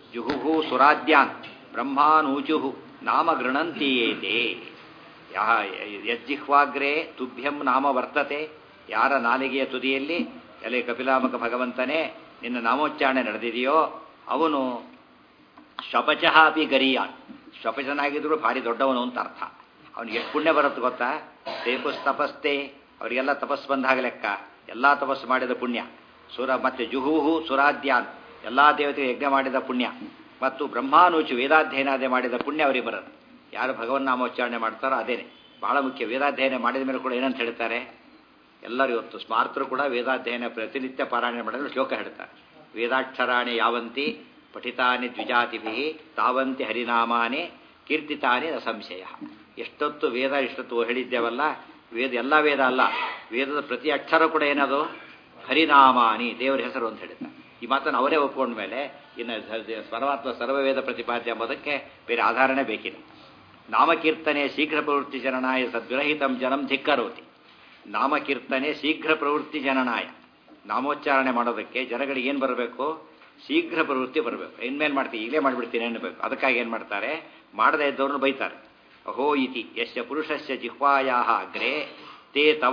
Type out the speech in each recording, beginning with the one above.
ಜುಹುಹು ಸುರಾದ್ಯಾನ್ ಬ್ರಹ್ಮಾನೂಚುಹು ನಾಮ ಗೃಣಂತೀಯೇತೆ ಯಹ ಯಜ್ಜಿಹ್ವಾಗ್ರೆ ತುಭ್ಯಂ ನಾಮ ವರ್ತತೆ ಯಾರ ನಾಲಿಗೆಯ ತುದಿಯಲ್ಲಿ ಎಲೆ ಕಪಿಲಾಮಕ ಭಗವಂತನೇ ನಿನ್ನ ನಾಮೋಚ್ಚಾರಣೆ ನಡೆದಿದೆಯೋ ಅವನು ಶಪಚಃ ಅಪಿ ಗರಿಯಾನ್ ಶಪಚನಾಗಿದ್ರು ಭಾರಿ ದೊಡ್ಡವನು ಅಂತ ಅರ್ಥ ಅವನಿಗೆ ಎಷ್ಟು ಪುಣ್ಯ ಬರುತ್ತೆ ಗೊತ್ತಾ ತೇಪುಸ್ ತಪಸ್ತೆ ಅವರಿಗೆಲ್ಲ ತಪಸ್ ಬಂದಾಗ ಲೆಕ್ಕ ಎಲ್ಲ ತಪಸ್ಸು ಮಾಡಿದ ಪುಣ್ಯ ಸುರ ಮತ್ತೆ ಜುಹೂಹು ಸುರಾದ್ಯಾನ್ ಎಲ್ಲ ದೇವತೆಗೆ ಯಜ್ಞ ಮಾಡಿದ ಪುಣ್ಯ ಮತ್ತು ಬ್ರಹ್ಮಾನೂಚು ವೇದಾಧ್ಯಯನಾದೆ ಮಾಡಿದ ಪುಣ್ಯ ಅವರಿಗೆ ಬರುತ್ತೆ ಯಾರು ಭಗವನ್ ನಾಮೋಚ್ಚಾರಣೆ ಮಾಡ್ತಾರೋ ಅದೇನೆ ಬಹಳ ಮುಖ್ಯ ವೇದಾಧ್ಯಯನ ಮಾಡಿದ ಮೇಲೆ ಕೂಡ ಏನಂತ ಹೇಳ್ತಾರೆ ಎಲ್ಲರೂ ಇವತ್ತು ಸ್ಮಾರ್ತರು ಕೂಡ ವೇದಾಧ್ಯಯನ ಪ್ರತಿನಿತ್ಯ ಪಾರಾಯಣ ಮಾಡಿದ್ರೆ ಶ್ಲೋಕ ಹೇಳ್ತಾರೆ ವೇದಾಕ್ಷರಾಣಿ ಯಾವಂತಿ ಪಠಿತಾನಿ ದ್ವಿಜಾತಿಭಿ ತಾವಂತಿ ಹರಿನಾಮಾನೇ ಕೀರ್ತಿತಾನಿ ನ ಸಂಶಯ ಎಷ್ಟೊತ್ತು ವೇದ ಇಷ್ಟೊತ್ತು ಹೇಳಿದ್ದೇವಲ್ಲ ವೇದ ಎಲ್ಲ ವೇದ ಅಲ್ಲ ವೇದದ ಪ್ರತಿ ಅಕ್ಷರ ಕೂಡ ಏನದು ಹರಿನಾಮಾನಿ ದೇವರ ಹೆಸರು ಅಂತ ಹೇಳ್ತಾರೆ ಈ ಮಾತನ್ನು ಅವರೇ ಒಪ್ಕೊಂಡ ಮೇಲೆ ಇನ್ನು ಪರಮಾತ್ಮ ಸರ್ವವೇದ ಪ್ರತಿಪಾದ್ಯ ಎಂಬುದಕ್ಕೆ ಬೇರೆ ಆಧಾರನೇ ಬೇಕಿಲ್ಲ ನಾಮಕೀರ್ತನೆ ಶೀಘ್ರ ಪ್ರವೃತ್ತಿ ಜನನಾಯ ಸದ್ವಿರಹಿತಂ ಜನಂ ಧಿಕ್ಕರೋತಿ ನಾಮಕೀರ್ತನೆ ಶೀಘ್ರ ಪ್ರವೃತ್ತಿ ಜನನಾಯ ನಾಮೋಚ್ಚಾರಣೆ ಮಾಡೋದಕ್ಕೆ ಜನಗಳಿಗೆ ಏನು ಬರಬೇಕು ಶೀಘ್ರ ಪ್ರವೃತ್ತಿ ಬರಬೇಕು ಇನ್ಮೇಲೆ ಮಾಡ್ತೀವಿ ಈಗಲೇ ಮಾಡಿಬಿಡ್ತೀನಿ ಅನ್ನಬೇಕು ಅದಕ್ಕಾಗಿ ಏನು ಮಾಡ್ತಾರೆ ಮಾಡದೇ ಇದ್ದವ್ರನ್ನ ಬೈತಾರೆ ಅಹೋ ಇತಿ ಯಶ್ಯ ಪುರುಷಸ್ಯ ಜಿಹ್ವಾಯಾ ಅಗ್ರೆ ತೇ ತವ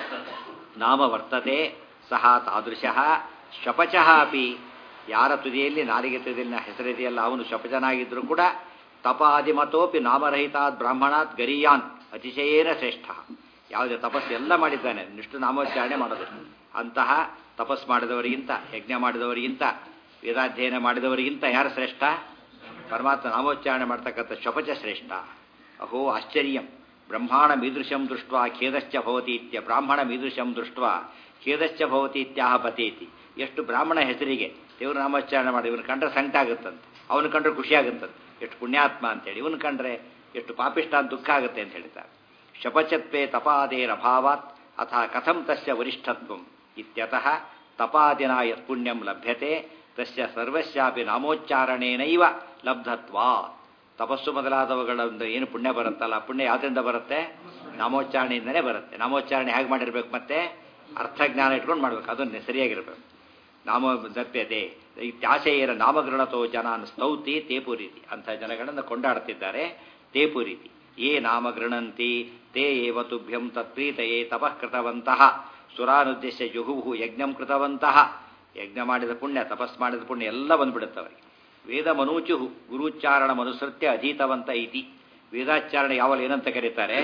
ನಾಮ ವರ್ತತೆ ಸಹ ತಾದೃಶಃ ಶಪಚಃ ಅಪಿ ಯಾರ ತುದಿಯಲ್ಲಿ ನಾಲಿಗೆ ತುದಿಯಲ್ಲಿನ ಹೆಸರಿದೆಯಲ್ಲ ಅವನು ಶಪಚನಾಗಿದ್ದರೂ ಕೂಡ ತಪಾದಿಮತೋಪಿ ನಾಮರಹಿತಾತ್ ಬ್ರಾಹ್ಮಣಾತ್ ಗರಿಯಾನ್ ಅತಿಶಯೇನ ಶ್ರೇಷ್ಠ ಯಾವುದೇ ತಪಸ್ಸು ಎಲ್ಲ ಮಾಡಿದ್ದಾನೆ ನಿಷ್ಠು ನಾಮೋಚ್ಚಾರಣೆ ಮಾಡೋದು ಅಂತಹ ತಪಸ್ ಮಾಡಿದವರಿಗಿಂತ ಯಜ್ಞ ಮಾಡಿದವರಿಗಿಂತ ವೇದಾಧ್ಯಯನ ಮಾಡಿದವರಿಗಿಂತ ಯಾರು ಶ್ರೇಷ್ಠ ಪರಮಾತ್ಮ ನಾಮೋಚ್ಚಾರಣೆ ಮಾಡ್ತಕ್ಕಂಥ ಶಪಚ ಶ್ರೇಷ್ಠ ಅಹೋ ಆಶ್ಚರ್ಯಂ ಬ್ರಹ್ಮಾಣ ಮೀದೃಶಂ ದೃಷ್ಟ ಖೇದಶ್ಚ ಭವತಿ ಇತ್ಯ ಬ್ರಾಹ್ಮಣ ಮೀದೃಶಂ ದೃಷ್ಟ ಖೇದಶ್ಚ ಭವತಿ ಇತ್ಯಾಹ ಪತೇತಿ ಎಷ್ಟು ಬ್ರಾಹ್ಮಣ ಹೆಸರಿಗೆ ದೇವ್ರ ನಾಮೋಚ್ಚಾರಣೆ ಮಾಡಿ ಇವನು ಕಂಡ್ರೆ ಸಂಕಟ ಆಗುತ್ತಂತೆ ಅವನು ಕಂಡ್ರೆ ಖುಷಿ ಆಗುತ್ತಂತೆ ಎಷ್ಟು ಪುಣ್ಯಾತ್ಮ ಅಂತೇಳಿ ಇವನು ಕಂಡ್ರೆ ಎಷ್ಟು ಪಾಪಿಷ್ಟ ಅಂತ ದುಃಖ ಆಗುತ್ತೆ ಅಂತ ಹೇಳ್ತಾರೆ ಶಪಚತ್ವೇ ತಪಾದೇರ ಅಭಾವಾತ್ ಅಥ ಕಥಂ ತಸ್ಯ ವರಿಷ್ಠತ್ವಂ ಇತ್ಯತಃ ತಪಾದಿನ ಯತ್ ಪುಣ್ಯಂ ಲಭ್ಯತೆ ತಸ್ಯ ಸರ್ವಸ್ಯಾಪಿ ನಾಮೋಚ್ಚಾರಣೇನೈವ ಲಬ್ಧತ್ವಾ ತಪಸ್ಸು ಮೊದಲಾದವುಗಳಿಂದ ಏನು ಪುಣ್ಯ ಬರುತ್ತಲ್ಲ ಪುಣ್ಯ ಯಾವುದರಿಂದ ಬರುತ್ತೆ ನಾಮೋಚ್ಚಾರಣೆಯಿಂದನೇ ಬರುತ್ತೆ ನಾಮೋಚ್ಚಾರಣೆ ಹೇಗೆ ಮಾಡಿರ್ಬೇಕು ಮತ್ತೆ ಅರ್ಥಜ್ಞಾನ ಇಟ್ಕೊಂಡು ಮಾಡ್ಬೇಕು ಅದನ್ನೇ ಸರಿಯಾಗಿರ್ಬೇಕು ನಾಮ ದಪ್ಯತೆ ಇತ್ಯಾಶೆಯರ ನಾಮಗೃಣತೋ ಜನಾನ್ ಸ್ತೌತಿ ತೇಪುರೀತಿ ಅಂಥ ಜನಗಳನ್ನು ಕೊಂಡಾಡ್ತಿದ್ದಾರೆ ತೇಪುರೀತಿ ಯೇ ನಾಮ ಗೃಣಂತಿ ತೇ ಏವ ತುಭ್ಯಂ ತತ್ಪ್ರೀತಯೇ ತಪಃ ಕೃತವಂತಹ ಸುರಾನುದ್ದೇಶ ಜುಹುಹು ಯಜ್ಞಂ ಕೃತವಂತಹ ಯಜ್ಞ ಮಾಡಿದ ಪುಣ್ಯ ತಪಸ್ ಮಾಡಿದ ಪುಣ್ಯ ಎಲ್ಲ ಬಂದ್ಬಿಡುತ್ತೆ ಅವರಿಗೆ ವೇದ ಮನೂಚು ಗುರುಚ್ಚಾರಣ ಮನುಸೃತ್ಯ ಅಧೀತವಂತ ಇತಿ ವೇದಾಚಾರಣೆ ಯಾವಲ್ಲಿ ಏನಂತ ಕರೀತಾರೆ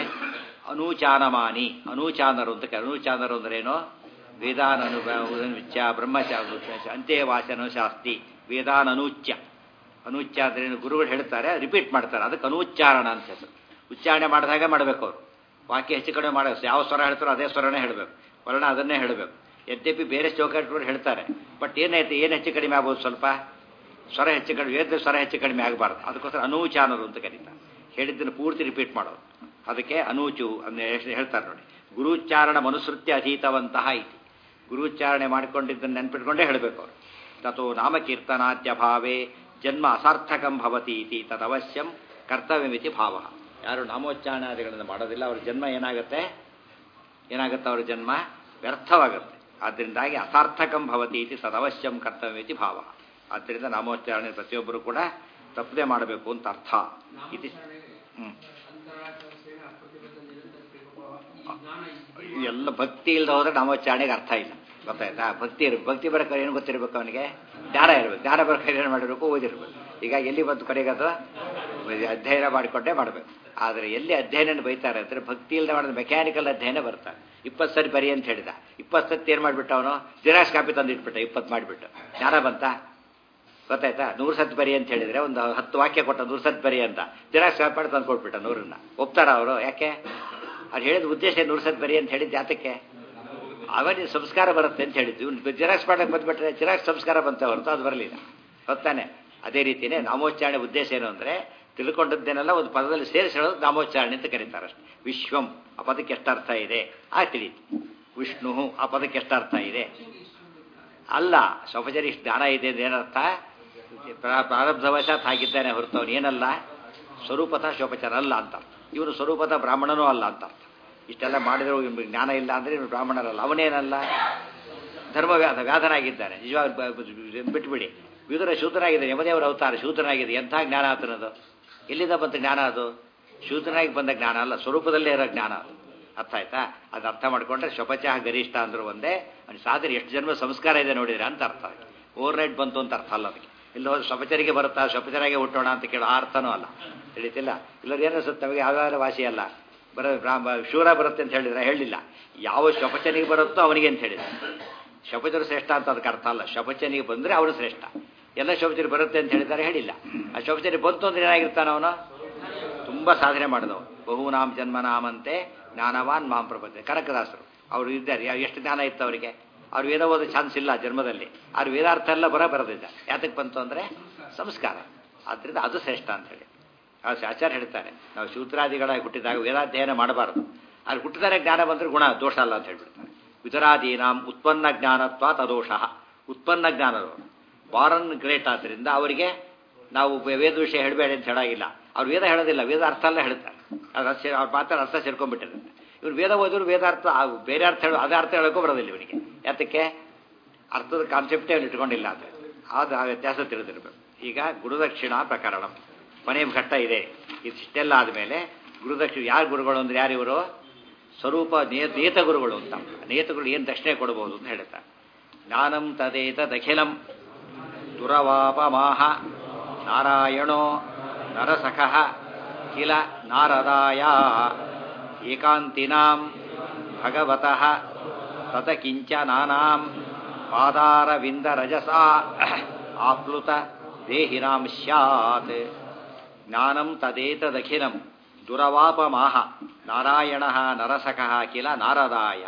ಅನೂಚಾನಮಾನಿ ಅನೂಚಾನರು ಅಂತ ಅನೂಚಾನರು ಅಂದ್ರೇನು ವೇದಾನ ವಿಚ್ಯ ಬ್ರಹ್ಮಚ ಅಂತ್ಯವಾಚನ ಶಾಸ್ತಿ ವೇದಾನ ಅನೂಚ್ಯ ಅನೂಚ್ಯ ಅಂದ್ರೇನು ಗುರುಗಳು ಹೇಳ್ತಾರೆ ರಿಪೀಟ್ ಮಾಡ್ತಾರೆ ಅದಕ್ಕೆ ಅನೂಚ್ಚಾರಣ ಅಂತ ಹೆಸರು ಉಚ್ಚಾರಣೆ ಮಾಡಿದಾಗ ಮಾಡಬೇಕು ಅವರು ವಾಕ್ಯ ಹೆಚ್ಚು ಕಡಿಮೆ ಮಾಡ ಯಾವ ಸ್ವರ ಹೇಳ್ತಾರೋ ಅದೇ ಸ್ವರನೇ ಹೇಳಬೇಕು ವರ್ಣ ಅದನ್ನೇ ಹೇಳಬೇಕು ಯದ್ಯಪಿ ಬೇರೆ ಚೌಕಟ್ಟರು ಹೇಳ್ತಾರೆ ಬಟ್ ಏನಾಯ್ತು ಏನು ಹೆಚ್ಚು ಕಡಿಮೆ ಆಗ್ಬೋದು ಸ್ವಲ್ಪ ಸ್ವರ ಹೆಚ್ಚು ಕಡಿಮೆ ವೇದ ಸ್ವರ ಹೆಚ್ಚು ಕಡಿಮೆ ಆಗಬಾರ್ದು ಅದಕ್ಕೋಸ್ಕರ ಅನೂಚಾನರು ಅಂತ ಕರೀತಾರೆ ಹೇಳಿದ್ದನ್ನು ಪೂರ್ತಿ ರಿಪೀಟ್ ಮಾಡೋದು ಅದಕ್ಕೆ ಅನೂಚು ಅಂತ ಹೇಳ್ತಾರೆ ನೋಡಿ ಗುರುಚ್ಚಾರಣ ಮನುಸೃತ್ಯ ಅಧೀತವಂತಹ ಇತಿ ಗುರುಚ್ಚಾರಣೆ ಮಾಡಿಕೊಂಡಿದ್ದನ್ನು ನೆನ್ಪಿಟ್ಕೊಂಡೇ ಹೇಳಬೇಕು ಅವರು ತಥೋ ನಾಮಕೀರ್ತನಾದ್ಯ ಭಾವೇ ಜನ್ಮ ಅಸಾರ್ಥಕಂ ಭವತಿ ಇತಿ ತದವಶ್ಯಂ ಕರ್ತವ್ಯಮಿತಿ ಭಾವ ಯಾರು ನಾಮೋಚ್ಚಾರಣಾದಿಗಳನ್ನು ಮಾಡೋದಿಲ್ಲ ಅವ್ರ ಜನ್ಮ ಏನಾಗುತ್ತೆ ಏನಾಗುತ್ತೆ ಅವ್ರ ಜನ್ಮ ವ್ಯರ್ಥವಾಗುತ್ತೆ ಆದ್ದರಿಂದಾಗಿ ಅಸಾರ್ಥಕಂ ಭವತಿ ಇತಿ ಸದವಶ್ಯಂ ಕರ್ತವ್ಯಮಿತಿ ಭಾವ ಆದ್ದರಿಂದ ನಾಮೋಚ್ಚಾರಣೆ ಪ್ರತಿಯೊಬ್ಬರು ಕೂಡ ತಪ್ಪದೆ ಮಾಡಬೇಕು ಅಂತ ಅರ್ಥ ಇತಿ ಹ್ಮ್ ಎಲ್ಲ ಭಕ್ತಿ ಇಲ್ಲದ ಹೋದ್ರೆ ನಾಮೋಚ್ಚಾರಣೆಗೆ ಅರ್ಥ ಇಲ್ಲ ಗೊತ್ತಾಯ್ತಾ ಭಕ್ತಿ ಇರ್ಬೇಕು ಭಕ್ತಿ ಬರಕ ಏನು ಗೊತ್ತಿರ್ಬೇಕು ಅವನಿಗೆ ಜ್ಞಾನ ಇರಬೇಕು ಜ್ಞಾನ ಬರಕ ಏನು ಮಾಡಿರ್ಬೇಕು ಓದಿರ್ಬೇಕು ಈಗ ಎಲ್ಲಿ ಬಂದು ಕಡೆಗದು ಅಧ್ಯಯನ ಮಾಡಿಕೊಂಡೇ ಮಾಡಬೇಕು ಆದರೆ ಎಲ್ಲಿ ಅಧ್ಯಯನ ಬೈತಾರೆ ಅಂದರೆ ಭಕ್ತಿ ಇಲ್ಲದೆ ಮಾಡಿದ ಮೆಕ್ಯಾನಿಕಲ್ ಅಧ್ಯಯನ ಬರ್ತಾರೆ ಇಪ್ಪತ್ತು ಸರಿ ಬರಿ ಅಂತ ಹೇಳಿದ ಇಪ್ಪತ್ತು ಸತಿ ಏನು ಮಾಡಿಬಿಟ್ಟ ಅವನು ಜಿರಾಕ್ಸ್ ಕಾಪಿ ತಂದು ಇಟ್ಬಿಟ್ಟ ಇಪ್ಪತ್ತು ಮಾಡಿಬಿಟ್ಟು ಜ್ಞಾನ ಬಂತ ಗೊತ್ತಾಯ್ತಾ ನೂರು ಸತ್ ಬರಿ ಅಂತ ಹೇಳಿದ್ರೆ ಒಂದು ಹತ್ತು ವಾಕ್ಯ ಕೊಟ್ಟ ನೂರು ಸತ್ ಬರಿ ಅಂತ ಜಿರಾಕ್ಸ್ ಕಾಪಿ ತಂದು ಕೊಟ್ಬಿಟ್ಟ ನೂರನ್ನ ಒಪ್ತಾರ ಅವರು ಯಾಕೆ ಅವ್ರು ಹೇಳಿದ ಉದ್ದೇಶ ನೂರು ಸತ್ ಬರಿ ಅಂತ ಹೇಳಿದ್ದು ಯಾತಕ್ಕೆ ಅವನಿಗೆ ಸಂಸ್ಕಾರ ಬರುತ್ತೆ ಅಂತ ಹೇಳಿದ್ದು ಇವ್ನು ಜಿರಾಕ್ಸ್ ಮಾಡಕ್ಕೆ ಬಂದ್ಬಿಟ್ರೆ ಜಿರಾಕ್ಸ್ ಸಂಸ್ಕಾರ ಬಂತ ಹೊರತು ಅದು ಬರಲಿಲ್ಲ ಹೊತ್ತಾನೆ ಅದೇ ರೀತಿಯೇ ನಾಮೋಚ್ಚಾರಣೆ ಉದ್ದೇಶ ಏನು ಅಂದರೆ ತಿಳ್ಕೊಂಡದ್ದೇನೆಲ್ಲ ಒಂದು ಪದದಲ್ಲಿ ಸೇರಿಸಿ ಹೇಳೋದು ನಾಮೋಚ್ಚಾರಣೆ ಅಂತ ಕರೀತಾರೆ ಅಷ್ಟೇ ವಿಶ್ವಂ ಆ ಪದಕ್ಕೆ ಎಷ್ಟು ಅರ್ಥ ಇದೆ ಆ ತಿಳಿತು ವಿಷ್ಣು ಆ ಪದಕ್ಕೆ ಎಷ್ಟು ಅರ್ಥ ಇದೆ ಅಲ್ಲ ಸ್ವಪಚರಿ ಜ್ಞಾನ ಇದೆ ಅಂತ ಏನರ್ಥ ಪ್ರಾರಬ್ಧವಶಾತ್ ಹಾಕಿದ್ದಾನೆ ಹೊರತು ಅವನು ಏನಲ್ಲ ಸ್ವರೂಪತ ಶೋಪಚಾರ ಅಲ್ಲ ಅಂತ ಇವನು ಸ್ವರೂಪದ ಬ್ರಾಹ್ಮಣನೂ ಅಲ್ಲ ಅಂತ ಅರ್ಥ ಇಷ್ಟೆಲ್ಲ ಮಾಡಿದ್ರು ಇವ್ನಿಗೆ ಜ್ಞಾನ ಇಲ್ಲ ಅಂದರೆ ಇವನು ಬ್ರಾಹ್ಮಣರಲ್ಲ ಅವನೇನಲ್ಲ ಧರ್ಮ ವ್ಯಾಧ ವ್ಯಾಧನಾಗಿದ್ದಾನೆ ನಿಜವಾಗ ಬಿಟ್ಬಿಡಿ ವಿದುರ ಶೂದ್ರನಾಗಿದೆ ಯಮದೇವರ ಅವತಾರ ಶೂದ್ರನಾಗಿದೆ ಎಂಥ ಜ್ಞಾನ ಆತನದು ಎಲ್ಲಿಂದ ಬಂತ ಜ್ಞಾನ ಅದು ಶೂದ್ರನಾಗಿ ಬಂದ ಜ್ಞಾನ ಅಲ್ಲ ಸ್ವರೂಪದಲ್ಲೇ ಇರೋ ಜ್ಞಾನ ಅದು ಅರ್ಥ ಆಯ್ತಾ ಅದು ಅರ್ಥ ಮಾಡ್ಕೊಂಡ್ರೆ ಶಪಚಃ ಗರಿಷ್ಠ ಅಂದ್ರು ಒಂದೇ ಅವ್ನ ಸಾಧನೆ ಎಷ್ಟು ಜನ್ಮ ಸಂಸ್ಕಾರ ಇದೆ ನೋಡಿದ್ರೆ ಅಂತ ಅರ್ಥ ಓವರ್ ನೈಟ್ ಬಂತು ಅಂತ ಅರ್ಥ ಅಲ್ಲ ಅದಕ್ಕೆ ಇಲ್ಲಿ ಹೋದ್ರೆ ಶಪಚರಿಗೆ ಬರುತ್ತಾ ಶಪಚರಾಗೆ ಹುಟ್ಟೋಣ ಅಂತ ಕೇಳೋ ಆ ಅರ್ಥನೂ ಅಲ್ಲ ತಿಳಿತಿಲ್ಲ ಇಲ್ಲವ್ರು ಏನು ಅನ್ಸುತ್ತೆ ನಮಗೆ ಯಾವ್ಯಾವ ವಾಸಿ ಅಲ್ಲ ಬರ ಬ್ರಾಹ್ಮ ಶೂರ ಬರುತ್ತೆ ಅಂತ ಹೇಳಿದ್ರೆ ಹೇಳಿಲ್ಲ ಯಾವ ಶಪಚನಿಗೆ ಬರುತ್ತೋ ಅವನಿಗೆ ಅಂತ ಹೇಳಿದ್ರೆ ಶಪಚರು ಶ್ರೇಷ್ಠ ಅಂತ ಅದಕ್ಕೆ ಅರ್ಥ ಅಲ್ಲ ಶಪಚನಿಗೆ ಬಂದರೆ ಅವನು ಶ್ರೇಷ್ಠ ಎಲ್ಲ ಶೋಭಚರಿ ಬರುತ್ತೆ ಅಂತ ಹೇಳಿದ್ದಾರೆ ಹೇಳಿಲ್ಲ ಆ ಶೋಭಚರಿ ಬಂತು ಅಂದ್ರೆ ಏನಾಗಿರ್ತಾನೆ ಅವನು ತುಂಬ ಸಾಧನೆ ಮಾಡಿದವು ಬಹುನಾಮ್ ಜನ್ಮನಾಮಂತೆ ಜ್ಞಾನವಾನ್ ಮಾಂ ಪ್ರಪಂಚ ಕನಕದಾಸರು ಅವರು ಇದ್ದಾರೆ ಯಾವ- ಎಷ್ಟು ಜ್ಞಾನ ಇತ್ತು ಅವರಿಗೆ ಅವ್ರು ವೇದ ಓದೋ ಚಾನ್ಸ್ ಇಲ್ಲ ಜನ್ಮದಲ್ಲಿ ಅವ್ರು ವೇದಾರ್ಥ ಎಲ್ಲ ಬರ ಬರೋದಿಲ್ಲ ಯಾತಕ್ಕೆ ಬಂತು ಅಂದರೆ ಸಂಸ್ಕಾರ ಆದ್ದರಿಂದ ಅದು ಶ್ರೇಷ್ಠ ಅಂತ ಹೇಳಿ ಆ ಆಚಾರ್ಯ ಹೇಳ್ತಾರೆ ನಾವು ಶೂದ್ರಾದಿಗಳಾಗಿ ಹುಟ್ಟಿದಾಗ ವೇದಾಧ್ಯಯನ ಮಾಡಬಾರದು ಅಲ್ಲಿ ಹುಟ್ಟಿದರೆ ಜ್ಞಾನ ಬಂದರೆ ಗುಣ ದೋಷ ಅಲ್ಲ ಅಂತ ಹೇಳ್ಬಿಡ್ತಾರೆ ವಿತರಾದೀನಾಂ ಉತ್ಪನ್ನ ಜ್ಞಾನತ್ವ ತದೋಷ ಉತ್ಪನ್ನ ಜ್ಞಾನದವರು ಬಾರನ್ ಗ್ರೇಟ್ ಆದ್ದರಿಂದ ಅವರಿಗೆ ನಾವು ವೇದ ವಿಷಯ ಹೇಳಬೇಡಿ ಅಂತ ಹೇಳಾಗಿಲ್ಲ ಅವ್ರು ವೇದ ಹೇಳೋದಿಲ್ಲ ವೇದ ಅರ್ಥ ಎಲ್ಲ ಹೇಳ್ತಾರೆ ಅದು ಅರ್ಥ ಅವ್ರ ಮಾತ್ರ ಅರ್ಥ ಸೇರ್ಕೊಂಡ್ಬಿಟ್ಟಿರುತ್ತೆ ಇವ್ರು ವೇದ ಓದಿದ್ರು ವೇದಾರ್ಥ ಆ ಬೇರೆ ಅರ್ಥ ಹೇಳೋ ಅದೇ ಅರ್ಥ ಹೇಳೋಕ್ಕೂ ಬರೋದಿಲ್ಲ ಇವನಿಗೆ ಯಾತಕ್ಕೆ ಅರ್ಥದ ಕಾನ್ಸೆಪ್ಟೇ ಅವ್ನು ಇಟ್ಕೊಂಡಿಲ್ಲ ಅಂತ ಅದು ಆ ವ್ಯತ್ಯಾಸ ತಿಳಿದಿರ್ಬೇಕು ಈಗ ಗುರುದಕ್ಷಿಣಾ ಪ್ರಕರಣ ಕೊನೆಯ ಘಟ್ಟ ಇದೆ ಇಷ್ಟೆಲ್ಲ ಆದಮೇಲೆ ಗುರುದಕ್ಷಿಣ ಯಾರು ಗುರುಗಳು ಅಂದ್ರೆ ಯಾರು ಇವರು ಸ್ವರೂಪ ನೇತ ನೇತ ಗುರುಗಳು ಅಂತ ನೇತ ಗುರುಗಳು ಏನು ದಕ್ಷಿಣೆ ಕೊಡಬಹುದು ಅಂತ ಹೇಳ್ತಾರೆ ಜ್ಞಾನಂ ತದೇತ ದಖಿಲಂ ದುರವಾಪಮಾಹ ನಾರಾಯಣೋ ನರಸಖಃ ಕಿಲ ನಾರದಾಯ ಏಕಾಂತಿನಾಂ ಭಗವತಃ ತತ ಕಿಂಚನಾನಾಂ ಪಾದಾರವಿಂದ ರಜಸಾ ಆಪ್ಲುತ ದೇಹಿನಾಂ ಸ್ಯಾತ್ ಜ್ಞಾನಂ ತದೇತದಖಿಲಂ ದುರವಾಪಮಾಹ ನಾರಾಯಣ ನರಸಖಃ ಕಿಲ ನಾರದಾಯ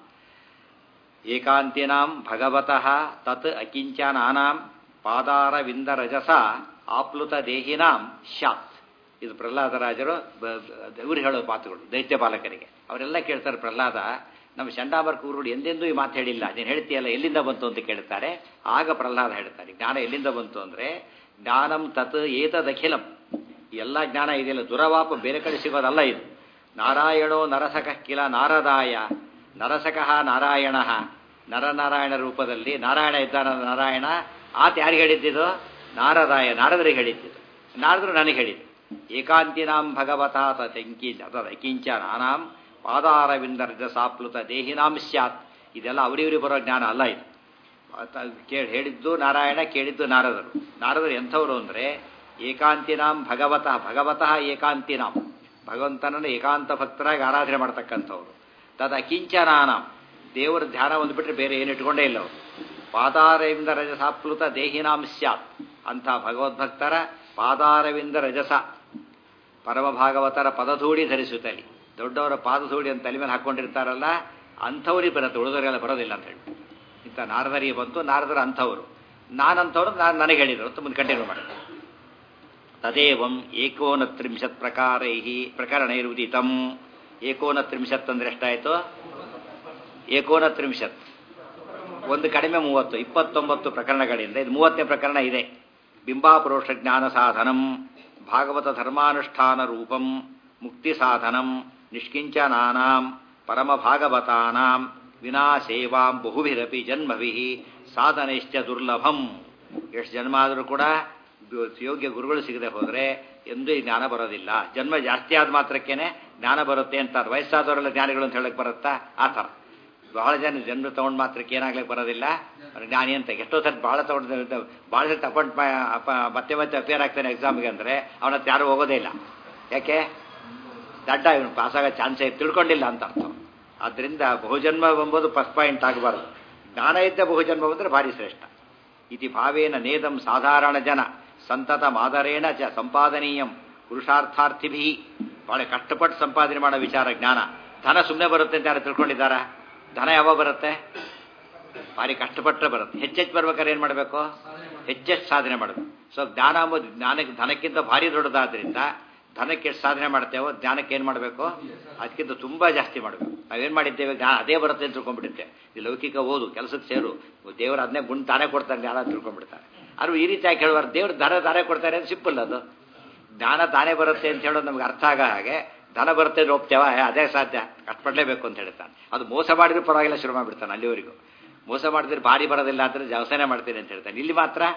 ಏಕಾಂತಿನಾಂ ಭಗವತಃ ತತ್ ಅಕಿಂಚನಾನಾಂ ಪಾದಾರವಿಂದರಜಸ ಆಪ್ಲುತ ದೇಹಿನಾಂ ಶಾತ್ ಇದು ಪ್ರಹ್ಲಾದರಾಜರು ಇವರು ಹೇಳೋ ಮಾತುಗಳು ದೈತ್ಯ ಬಾಲಕರಿಗೆ ಅವರೆಲ್ಲ ಕೇಳ್ತಾರೆ ಪ್ರಹ್ಲಾದ ನಮ್ಮ ಚಂಡಾಮರ್ ಕೂರುಗಳು ಎಂದೆಂದೂ ಈ ಮಾತು ಹೇಳಿಲ್ಲ ನೀನು ಹೇಳ್ತೀಯಲ್ಲ ಎಲ್ಲಿಂದ ಬಂತು ಅಂತ ಕೇಳ್ತಾರೆ ಆಗ ಪ್ರಹ್ಲಾದ ಹೇಳ್ತಾರೆ ಜ್ಞಾನ ಎಲ್ಲಿಂದ ಬಂತು ಅಂದರೆ ಜ್ಞಾನಂ ತತ್ ಏತದಖಿಲಂ ಎಲ್ಲ ಜ್ಞಾನ ಇದೆಯಲ್ಲ ದುರವಾಪ ಬೇರೆ ಕಡೆ ಸಿಗೋದಲ್ಲ ಇದು ನಾರಾಯಣೋ ನರಸಕಃ ಕಿಲ ನಾರದಾಯ ನರಸಕಃ ನಾರಾಯಣ ನರನಾರಾಯಣ ರೂಪದಲ್ಲಿ ನಾರಾಯಣ ಇದ್ದಾನ ನಾರಾಯಣ ಆತ ಯಾರಿಗೆ ಹೇಳಿದ್ದಿದು ನಾರದಾಯ ನಾರದರಿಗೆ ಹೇಳಿದ್ದಿದ್ದು ನಾರದರು ನನಗೆ ಹೇಳಿದ್ದು ಏಕಾಂತಿನಾಂ ಭಗವತಾ ತಂಕಿ ಕಿಂಚ ನಾನಾಂ ಪಾದಾರವಿಂದರ್ಜ ಸಾಪ್ಲುತ ದೇಹಿನಾಂ ಸ್ಯಾತ್ ಇದೆಲ್ಲ ಅವರಿವರಿಗೆ ಬರೋ ಜ್ಞಾನ ಅಲ್ಲ ಇದು ಕೇಳಿ ಹೇಳಿದ್ದು ನಾರಾಯಣ ಕೇಳಿದ್ದು ನಾರದರು ನಾರದರು ಎಂಥವರು ಅಂದರೆ ಏಕಾಂತಿನಾಂ ಭಗವತಃ ಭಗವತಃ ಏಕಾಂತಿನಾಂ ಭಗವಂತನನ್ನು ಏಕಾಂತ ಭಕ್ತರಾಗಿ ಆರಾಧನೆ ಮಾಡ್ತಕ್ಕಂಥವ್ರು ತದ ಕಿಂಚನಾನಾಂ ದೇವರ ಧ್ಯಾನ ಒಂದು ಬಿಟ್ಟರೆ ಬೇರೆ ಏನು ಇಟ್ಕೊಂಡೇ ಇಲ್ಲ ಅವರು ಪಾದಾರವಿಂದ ರಜಸಾಪ್ಲುತ ದೇಹಿನಾಂ ಸ್ಯಾತ್ ಅಂಥ ಭಗವದ್ಭಕ್ತರ ಪಾದಾರವಿಂದ ರಜಸ ಪರಮ ಭಾಗವತರ ಪದಧೂಡಿ ಧರಿಸುತ್ತಲಿ ದೊಡ್ಡವರ ಪಾದಧೂಡಿ ಅಂತ ತಲೆ ಮೇಲೆ ಹಾಕ್ಕೊಂಡಿರ್ತಾರಲ್ಲ ಅಂಥವ್ರಿಗೆ ಬರುತ್ತೆ ಉಳಿದವರೆಲ್ಲ ಬರೋದಿಲ್ಲ ಅಂತ ಹೇಳಿ ಇಂಥ ನಾರದರಿಗೆ ಬಂತು ನಾರದರ ಅಂಥವರು ನಾನಂಥವ್ರು ನಾನು ನನಗೆ ಹೇಳಿದರು ಅಂತ ಮುಂದೆ ಕಂಟಿನ್ಯೂ ಮಾಡಿ ತದೇವಂ ಏಕೋನತ್ರಿಂಶತ್ ಪ್ರಕಾರೈ ಪ್ರಕರಣೈರುದಿತಂ ಏಕೋನತ್ರಿಂಶತ್ ಅಂದ್ರೆ ಎಷ್ಟಾಯಿತು ಏಕೋನತ್ರಿಂಶತ್ ಒಂದು ಕಡಿಮೆ ಮೂವತ್ತು ಇಪ್ಪತ್ತೊಂಬತ್ತು ಪ್ರಕರಣಗಳಿಂದ ಇದು ಮೂವತ್ತನೇ ಪ್ರಕರಣ ಇದೆ ಬಿಂಬಾಪುರುಷ ಜ್ಞಾನ ಸಾಧನಂ ಭಾಗವತ ಧರ್ಮಾನುಷ್ಠಾನ ರೂಪಂ ಮುಕ್ತಿ ಸಾಧನಂ ನಿಷ್ಕಿಂಚನಾನಾಂ ಪರಮಭಾಗವತಾನಾಂ ವಿನಾ ಸೇವಾಂ ಬಹುಭಿರಪಿ ಜನ್ಮಭಿ ಸಾಧನೆಶ್ಚ ದುರ್ಲಭಂ ಎಷ್ಟು ಜನ್ಮ ಆದರೂ ಕೂಡ ಯೋಗ್ಯ ಗುರುಗಳು ಸಿಗದೆ ಹೋದರೆ ಎಂದೂ ಈ ಜ್ಞಾನ ಬರೋದಿಲ್ಲ ಜನ್ಮ ಜಾಸ್ತಿ ಆದ ಮಾತ್ರಕ್ಕೇನೆ ಜ್ಞಾನ ಬರುತ್ತೆ ಅಂತಾರೆ ವಯಸ್ಸಾದವರೆಲ್ಲ ಜ್ಞಾನಿಗಳು ಅಂತ ಹೇಳಕ್ ಬರುತ್ತಾ ಆ ಥರ ಬಹಳ ಜನ ಜನ್ಮ ತಗೊಂಡು ಮಾತ್ರಕ್ಕೆ ಏನಾಗ್ಲಿಕ್ಕೆ ಬರೋದಿಲ್ಲ ಅವ್ರು ಜ್ಞಾನಿ ಅಂತ ಎಷ್ಟೋ ಸರಿ ಭಾಳ ತಗೊಂಡು ಭಾಳ ಸರಿ ಅಪಾಯಿಂಟ್ ಮತ್ತೆ ಮತ್ತೆ ಅಪೇರ್ ಆಗ್ತಾನೆ ಎಕ್ಸಾಮ್ಗೆ ಅಂದರೆ ಅವನ ಹತ್ರ ಯಾರು ಹೋಗೋದೇ ಇಲ್ಲ ಯಾಕೆ ದಡ್ಡ ಇವನು ಪಾಸಾಗೋ ಚಾನ್ಸೇ ತಿಳ್ಕೊಂಡಿಲ್ಲ ಅಂತ ಅರ್ಥ ಆದ್ದರಿಂದ ಬಹುಜನ್ಮ ಎಂಬುದು ಫಸ್ಟ್ ಪಾಯಿಂಟ್ ಆಗಬಾರ್ದು ಜ್ಞಾನ ಇದ್ದ ಬಹುಜನ್ಮ ಬಂದರೆ ಭಾರಿ ಶ್ರೇಷ್ಠ ಇತಿ ಭಾವೇನ ನೇದಂ ಸಾಧಾರಣ ಜನ ಸಂತತ ಮಾದರೇಣ ಚ ಸಂಪಾದನೀಯಂ ಪುರುಷಾರ್ಥಾರ್ಥಿಭಿ ಬಹಳ ಕಷ್ಟಪಟ್ಟು ಸಂಪಾದನೆ ಮಾಡೋ ವಿಚಾರ ಜ್ಞಾನ ಧನ ಸುಮ್ಮನೆ ಬರುತ್ತೆ ಅಂತ ಯಾರು ತಿಳ್ಕೊಂಡಿದ್ದಾರಾ ಧನ ಯಾವಾಗ ಬರುತ್ತೆ ಭಾರಿ ಕಷ್ಟಪಟ್ಟರೆ ಬರುತ್ತೆ ಹೆಚ್ಚೆಚ್ಚು ಬರ್ಬೇಕಾದ್ರೆ ಏನು ಮಾಡಬೇಕು ಹೆಚ್ಚೆಚ್ಚು ಸಾಧನೆ ಮಾಡಬೇಕು ಸೊ ಜ್ಞಾನ ಅಂಬುದು ಜ್ಞಾನಕ್ಕೆ ಧನಕ್ಕಿಂತ ಭಾರಿ ದೊಡ್ಡದಾದ್ರಿಂದ ಧನಕ್ಕೆ ಎಷ್ಟು ಸಾಧನೆ ಮಾಡ್ತೇವೋ ಜ್ಞಾನಕ್ಕೆ ಏನು ಮಾಡಬೇಕು ಅದಕ್ಕಿಂತ ತುಂಬ ಜಾಸ್ತಿ ಮಾಡಬೇಕು ನಾವೇನು ಮಾಡಿದ್ದೇವೆ ಜ್ಞಾನ ಅದೇ ಬರುತ್ತೆ ಅಂತ ತಿಳ್ಕೊಂಡ್ಬಿಡುತ್ತೆ ಈ ಲೌಕಿಕ ಓದು ಕೆಲಸಕ್ಕೆ ಸೇರು ದೇವರು ಅದನ್ನೇ ಗುಣ ತಾನೇ ಕೊಡ್ತಾನೆ ಜ್ಞಾನ ತಿಳ್ಕೊಂಡ್ಬಿಡ್ತಾರೆ ಆದ್ರೂ ಈ ರೀತಿ ಯಾಕೆ ಹೇಳುವಾರ ದೇವ್ರು ಧನ ತಾನೇ ಕೊಡ್ತಾರೆ ಅಂತ ಸಿಂಪಲ್ ಅದು ಜ್ಞಾನ ತಾನೇ ಬರುತ್ತೆ ಅಂತ ಹೇಳೋದು ನಮ್ಗೆ ಅರ್ಥ ಆಗ ಹಾಗೆ ಧನ ಬರುತ್ತೆ ಅಂದ್ರೆ ಒಪ್ತೇವ ಅದೇ ಸಾಧ್ಯ ಕಷ್ಟಪಡಲೇಬೇಕು ಅಂತ ಹೇಳ್ತಾನೆ ಅದು ಮೋಸ ಮಾಡಿದ್ರೆ ಪರವಾಗಿಲ್ಲ ಶುರು ಮಾಡಿಬಿಡ್ತಾನೆ ಅಲ್ಲಿವರೆಗೂ ಮೋಸ ಮಾಡಿದ್ರೆ ಭಾರಿ ಬರೋದಿಲ್ಲ ಅಂದರೆ ವ್ಯವಸಾಯ ಮಾಡ್ತೀನಿ ಅಂತ ಹೇಳ್ತಾನೆ ಇಲ್ಲಿ ಮಾತ್ರ